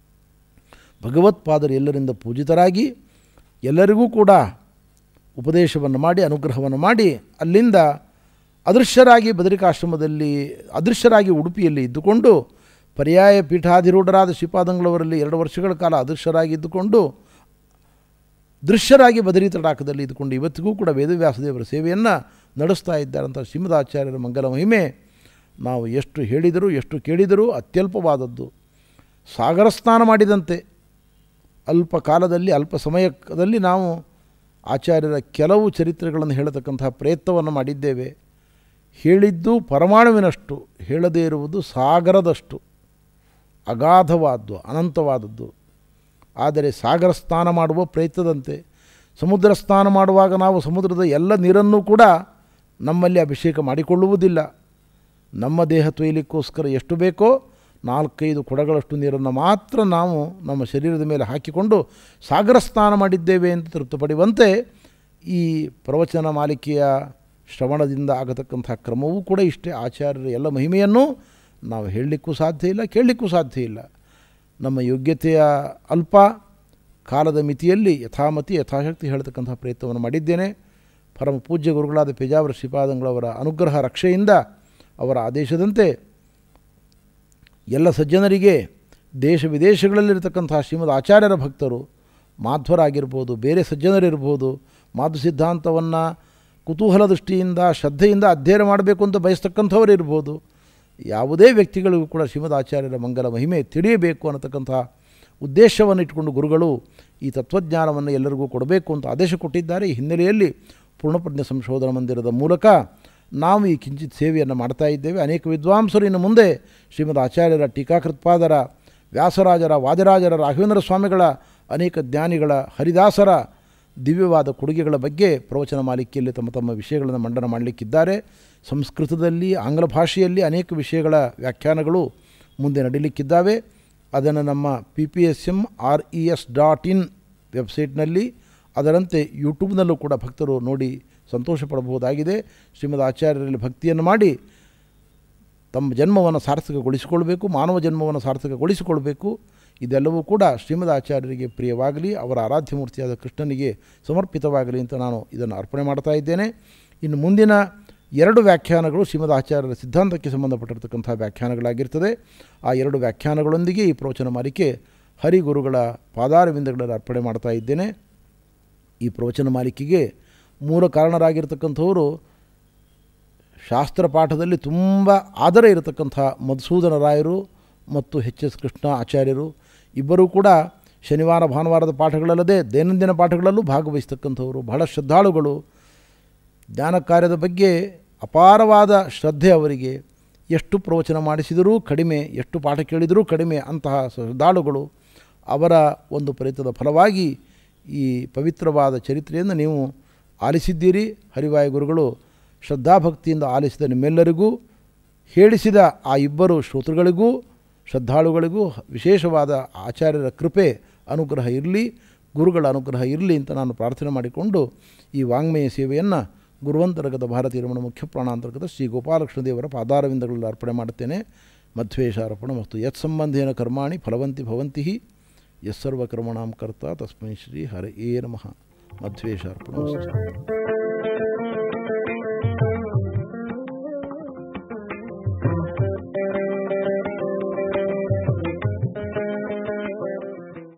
ಭಗವತ್ಪಾದರು ಎಲ್ಲರಿಂದ ಪೂಜಿತರಾಗಿ ಎಲ್ಲರಿಗೂ ಕೂಡ ಉಪದೇಶವನ್ನು ಮಾಡಿ ಅನುಗ್ರಹವನ್ನು ಮಾಡಿ ಅಲ್ಲಿಂದ ಅದೃಶ್ಯರಾಗಿ ಬದರಿಕಾಶ್ರಮದಲ್ಲಿ ಅದೃಶ್ಯರಾಗಿ ಉಡುಪಿಯಲ್ಲಿ ಇದ್ದುಕೊಂಡು ಪರ್ಯಾಯ ಪೀಠಾಧಿರೂಢರಾದ ಶ್ರೀಪಾದಂಗಳವರಲ್ಲಿ ಎರಡು ವರ್ಷಗಳ ಕಾಲ ಅದೃಶ್ಯರಾಗಿ ಇದ್ದುಕೊಂಡು ದೃಶ್ಯರಾಗಿ ಬದರಿ ತಡಾಕದಲ್ಲಿ ಇದ್ದುಕೊಂಡು ಇವತ್ತಿಗೂ ಕೂಡ ವೇದವ್ಯಾಸದೇವರ ಸೇವೆಯನ್ನು ನಡೆಸ್ತಾ ಇದ್ದಾರಂಥ ಶ್ರೀಮದಾಚಾರ್ಯರ ಮಂಗಲ ಮಹಿಮೆ ನಾವು ಎಷ್ಟು ಹೇಳಿದರೂ ಎಷ್ಟು ಕೇಳಿದರೂ ಅತ್ಯಲ್ಪವಾದದ್ದು ಸಾಗರ ಸ್ನಾನ ಮಾಡಿದಂತೆ ಅಲ್ಪ ಕಾಲದಲ್ಲಿ ಅಲ್ಪ ಸಮಯದಲ್ಲಿ ನಾವು ಆಚಾರ್ಯರ ಕೆಲವು ಚರಿತ್ರೆಗಳನ್ನು ಹೇಳತಕ್ಕಂತಹ ಪ್ರಯತ್ನವನ್ನು ಮಾಡಿದ್ದೇವೆ ಹೇಳಿದ್ದು ಪರಮಾಣುವಿನಷ್ಟು ಹೇಳದೇ ಇರುವುದು ಸಾಗರದಷ್ಟು ಅಗಾಧವಾದ್ದು ಅನಂತವಾದದ್ದು ಆದರೆ ಸಾಗರ ಸ್ನಾನ ಮಾಡುವ ಪ್ರಯತ್ನದಂತೆ ಸಮುದ್ರ ಸ್ನಾನ ಮಾಡುವಾಗ ನಾವು ಸಮುದ್ರದ ಎಲ್ಲ ನೀರನ್ನು ಕೂಡ ನಮ್ಮಲ್ಲಿ ಅಭಿಷೇಕ ಮಾಡಿಕೊಳ್ಳುವುದಿಲ್ಲ ನಮ್ಮ ದೇಹ ತೊಯ್ಯಲಿಕ್ಕೋಸ್ಕರ ಎಷ್ಟು ಬೇಕೋ ನಾಲ್ಕೈದು ಕೊಡಗಳಷ್ಟು ನೀರನ್ನು ಮಾತ್ರ ನಾವು ನಮ್ಮ ಶರೀರದ ಮೇಲೆ ಹಾಕಿಕೊಂಡು ಸಾಗರ ಸ್ನಾನ ಮಾಡಿದ್ದೇವೆ ಅಂತ ತೃಪ್ತಿಪಡುವಂತೆ ಈ ಪ್ರವಚನ ಮಾಲಿಕೆಯ ಶ್ರವಣದಿಂದ ಆಗತಕ್ಕಂಥ ಕ್ರಮವೂ ಕೂಡ ಇಷ್ಟೇ ಆಚಾರ್ಯರ ಎಲ್ಲ ಮಹಿಮೆಯನ್ನು ನಾವು ಹೇಳಲಿಕ್ಕೂ ಸಾಧ್ಯ ಇಲ್ಲ ಕೇಳಲಿಕ್ಕೂ ಸಾಧ್ಯ ಇಲ್ಲ ನಮ್ಮ ಯೋಗ್ಯತೆಯ ಅಲ್ಪ ಕಾಲದ ಮಿತಿಯಲ್ಲಿ ಯಥಾಮತಿ ಯಥಾಶಕ್ತಿ ಹೇಳ್ತಕ್ಕಂಥ ಪ್ರಯತ್ನವನ್ನು ಮಾಡಿದ್ದೇನೆ ಪರಮ ಪೂಜ್ಯ ಗುರುಗಳಾದ ಪೇಜಾವರ ಶ್ರೀಪಾದಂಗಳವರ ಅನುಗ್ರಹ ರಕ್ಷೆಯಿಂದ ಅವರ ಆದೇಶದಂತೆ ಎಲ್ಲ ಸಜ್ಜನರಿಗೆ ದೇಶ ವಿದೇಶಗಳಲ್ಲಿರ್ತಕ್ಕಂಥ ಶ್ರೀಮದ್ ಆಚಾರ್ಯರ ಭಕ್ತರು ಮಾಧ್ವರಾಗಿರ್ಬೋದು ಬೇರೆ ಸಜ್ಜನರಿರ್ಬೋದು ಮಾಧು ಸಿದ್ಧಾಂತವನ್ನು ಕುತೂಹಲ ದೃಷ್ಟಿಯಿಂದ ಶ್ರದ್ಧೆಯಿಂದ ಅಧ್ಯಯನ ಮಾಡಬೇಕು ಅಂತ ಬಯಸ್ತಕ್ಕಂಥವ್ರು ಇರ್ಬೋದು ಯಾವುದೇ ವ್ಯಕ್ತಿಗಳಿಗೂ ಕೂಡ ಶ್ರೀಮದ್ ಆಚಾರ್ಯರ ಮಂಗಲ ಮಹಿಮೆ ತಿಳಿಯಬೇಕು ಅನ್ನತಕ್ಕಂಥ ಉದ್ದೇಶವನ್ನು ಇಟ್ಕೊಂಡು ಗುರುಗಳು ಈ ತತ್ವಜ್ಞಾನವನ್ನು ಎಲ್ಲರಿಗೂ ಕೊಡಬೇಕು ಅಂತ ಆದೇಶ ಕೊಟ್ಟಿದ್ದಾರೆ ಈ ಹಿನ್ನೆಲೆಯಲ್ಲಿ ಪೂರ್ಣಪ್ರಜ್ಞ ಸಂಶೋಧನಾ ಮಂದಿರದ ಮೂಲಕ ನಾವು ಈ ಕಿಂಚಿತ್ ಸೇವೆಯನ್ನು ಮಾಡ್ತಾ ಇದ್ದೇವೆ ಅನೇಕ ವಿದ್ವಾಂಸರು ಇನ್ನು ಮುಂದೆ ಶ್ರೀಮದ್ ಆಚಾರ್ಯರ ಟೀಕಾಕೃತ್ಪಾದರ ವ್ಯಾಸರಾಜರ ವಾದಿರಾಜರ ರಾಘವೇಂದ್ರ ಸ್ವಾಮಿಗಳ ಅನೇಕ ಜ್ಞಾನಿಗಳ ಹರಿದಾಸರ ದಿವ್ಯವಾದ ಕೊಡುಗೆಗಳ ಬಗ್ಗೆ ಪ್ರವಚನ ಮಾಲಿಕೆಯಲ್ಲಿ ತಮ್ಮ ತಮ್ಮ ವಿಷಯಗಳನ್ನು ಮಂಡನ ಮಾಡಲಿಕ್ಕಿದ್ದಾರೆ ಸಂಸ್ಕೃತದಲ್ಲಿ ಆಂಗ್ಲ ಭಾಷೆಯಲ್ಲಿ ಅನೇಕ ವಿಷಯಗಳ ವ್ಯಾಖ್ಯಾನಗಳು ಮುಂದೆ ನಡೀಲಿಕ್ಕಿದ್ದಾವೆ ಅದನ್ನು ನಮ್ಮ P P S M R E S dot in ವೆಬ್ಸೈಟ್ನಲ್ಲಿ ಅದರಂತೆ ಯೂಟ್ಯೂಬ್ನಲ್ಲೂ ಕೂಡ ಭಕ್ತರು ನೋಡಿ ಸಂತೋಷ ಪಡಬಹುದಾಗಿದೆ ಶ್ರೀಮದ್ ಆಚಾರ್ಯರಲ್ಲಿ ಭಕ್ತಿಯನ್ನು ಮಾಡಿ ತಮ್ಮ ಜನ್ಮವನ್ನು ಸಾರ್ಥಕಗೊಳಿಸಿಕೊಳ್ಬೇಕು ಮಾನವ ಜನ್ಮವನ್ನು ಸಾರ್ಥಕಗೊಳಿಸಿಕೊಳ್ಬೇಕು ಇದೆಲ್ಲವೂ ಕೂಡ ಶ್ರೀಮದ್ ಆಚಾರ್ಯರಿಗೆ ಪ್ರಿಯವಾಗಲಿ ಅವರ ಆರಾಧ್ಯ ಮೂರ್ತಿಯಾದ ಕೃಷ್ಣನಿಗೆ ಸಮರ್ಪಿತವಾಗಲಿ ಅಂತ ನಾನು ಇದನ್ನು ಅರ್ಪಣೆ ಮಾಡ್ತಾ ಇದ್ದೇನೆ ಇನ್ನು ಮುಂದಿನ ಎರಡು ವ್ಯಾಖ್ಯಾನಗಳು ಶ್ರೀಮದ್ ಆಚಾರ್ಯರ ಸಿದ್ಧಾಂತಕ್ಕೆ ಸಂಬಂಧಪಟ್ಟಿರ್ತಕ್ಕಂಥ ವ್ಯಾಖ್ಯಾನಗಳಾಗಿರ್ತದೆ ಆ ಎರಡು ವ್ಯಾಖ್ಯಾನಗಳೊಂದಿಗೆ ಈ ಪ್ರವಚನ ಮಾಲಿಕೆ ಹರಿಗುರುಗಳ ಪಾದಾರವಿಂದಗಳಲ್ಲಿ ಅರ್ಪಣೆ ಮಾಡ್ತಾ ಇದ್ದೇನೆ ಈ ಪ್ರವಚನ ಮಾಲಿಕೆಗೆ ಮೂಲ ಕಾರಣರಾಗಿರ್ತಕ್ಕಂಥವರು ಶಾಸ್ತ್ರ ಪಾಠದಲ್ಲಿ ತುಂಬ ಆದರ ಇರತಕ್ಕಂಥ ಮಧುಸೂದನ ರಾಯರು ಮತ್ತು ಎಚ್ ಎಸ್ ಕೃಷ್ಣ ಆಚಾರ್ಯರು ಇಬ್ಬರೂ ಕೂಡ ಶನಿವಾರ ಭಾನುವಾರದ ಪಾಠಗಳಲ್ಲದೆ ದೈನಂದಿನ ಪಾಠಗಳಲ್ಲೂ ಭಾಗವಹಿಸ್ತಕ್ಕಂಥವರು ಬಹಳ ಶ್ರದ್ಧಾಳುಗಳು ಜ್ಞಾನ ಕಾರ್ಯದ ಬಗ್ಗೆ ಅಪಾರವಾದ ಶ್ರದ್ಧೆ ಅವರಿಗೆ ಎಷ್ಟು ಪ್ರವಚನ ಮಾಡಿಸಿದರೂ ಕಡಿಮೆ ಎಷ್ಟು ಪಾಠ ಕೇಳಿದರೂ ಕಡಿಮೆ ಅಂತಹ ಶ್ರದ್ಧಾಳುಗಳು ಅವರ ಒಂದು ಪ್ರಯತ್ನದ ಫಲವಾಗಿ ಈ ಪವಿತ್ರವಾದ ಚರಿತ್ರೆಯನ್ನು ನೀವು ಆಲಿಸಿದ್ದೀರಿ ಹರಿವಾಯ ಗುರುಗಳು ಶ್ರದ್ಧಾಭಕ್ತಿಯಿಂದ ಆಲಿಸಿದ ನಿಮ್ಮೆಲ್ಲರಿಗೂ ಹೇಳಿಸಿದ ಆ ಇಬ್ಬರು ಶ್ರೋತೃಗಳಿಗೂ ಶ್ರದ್ಧಾಳುಗಳಿಗೂ ವಿಶೇಷವಾದ ಆಚಾರ್ಯರ ಕೃಪೆ ಅನುಗ್ರಹ ಇರಲಿ ಗುರುಗಳ ಅನುಗ್ರಹ ಇರಲಿ ಅಂತ ನಾನು ಪ್ರಾರ್ಥನೆ ಮಾಡಿಕೊಂಡು ಈ ವಾಂಗ್ಮಯ ಸೇವೆಯನ್ನು ಗುರುವಂತರ್ಗತ ಭಾರತೀಯ ರಮಣ ಮುಖ್ಯ ಪ್ರಾಣಾಂತರ್ಗತ ಶ್ರೀ ಗೋಪಾಲಕೃಷ್ಣ ದೇವರ ಪಾದಾರವಿಂದಗಳಲ್ಲಿ ಅರ್ಪಣೆ ಮಾಡುತ್ತೇನೆ ಮಧ್ವೇಶಾರ್ಪಣ ಮತ್ತು ಯತ್ಸಂಬಂಧೇನ ಕರ್ಮಾಣಿ ಫಲವಂತಿ ಭವಂತಿ ಯಸ್ಸರ್ವಕರ್ಮಣಾಂ ಕರ್ತ ತಸ್ಮೈ ಶ್ರೀ ಹರೇ ನಮಃ ಮಧ್ವೇಶಾರ್ಪಣ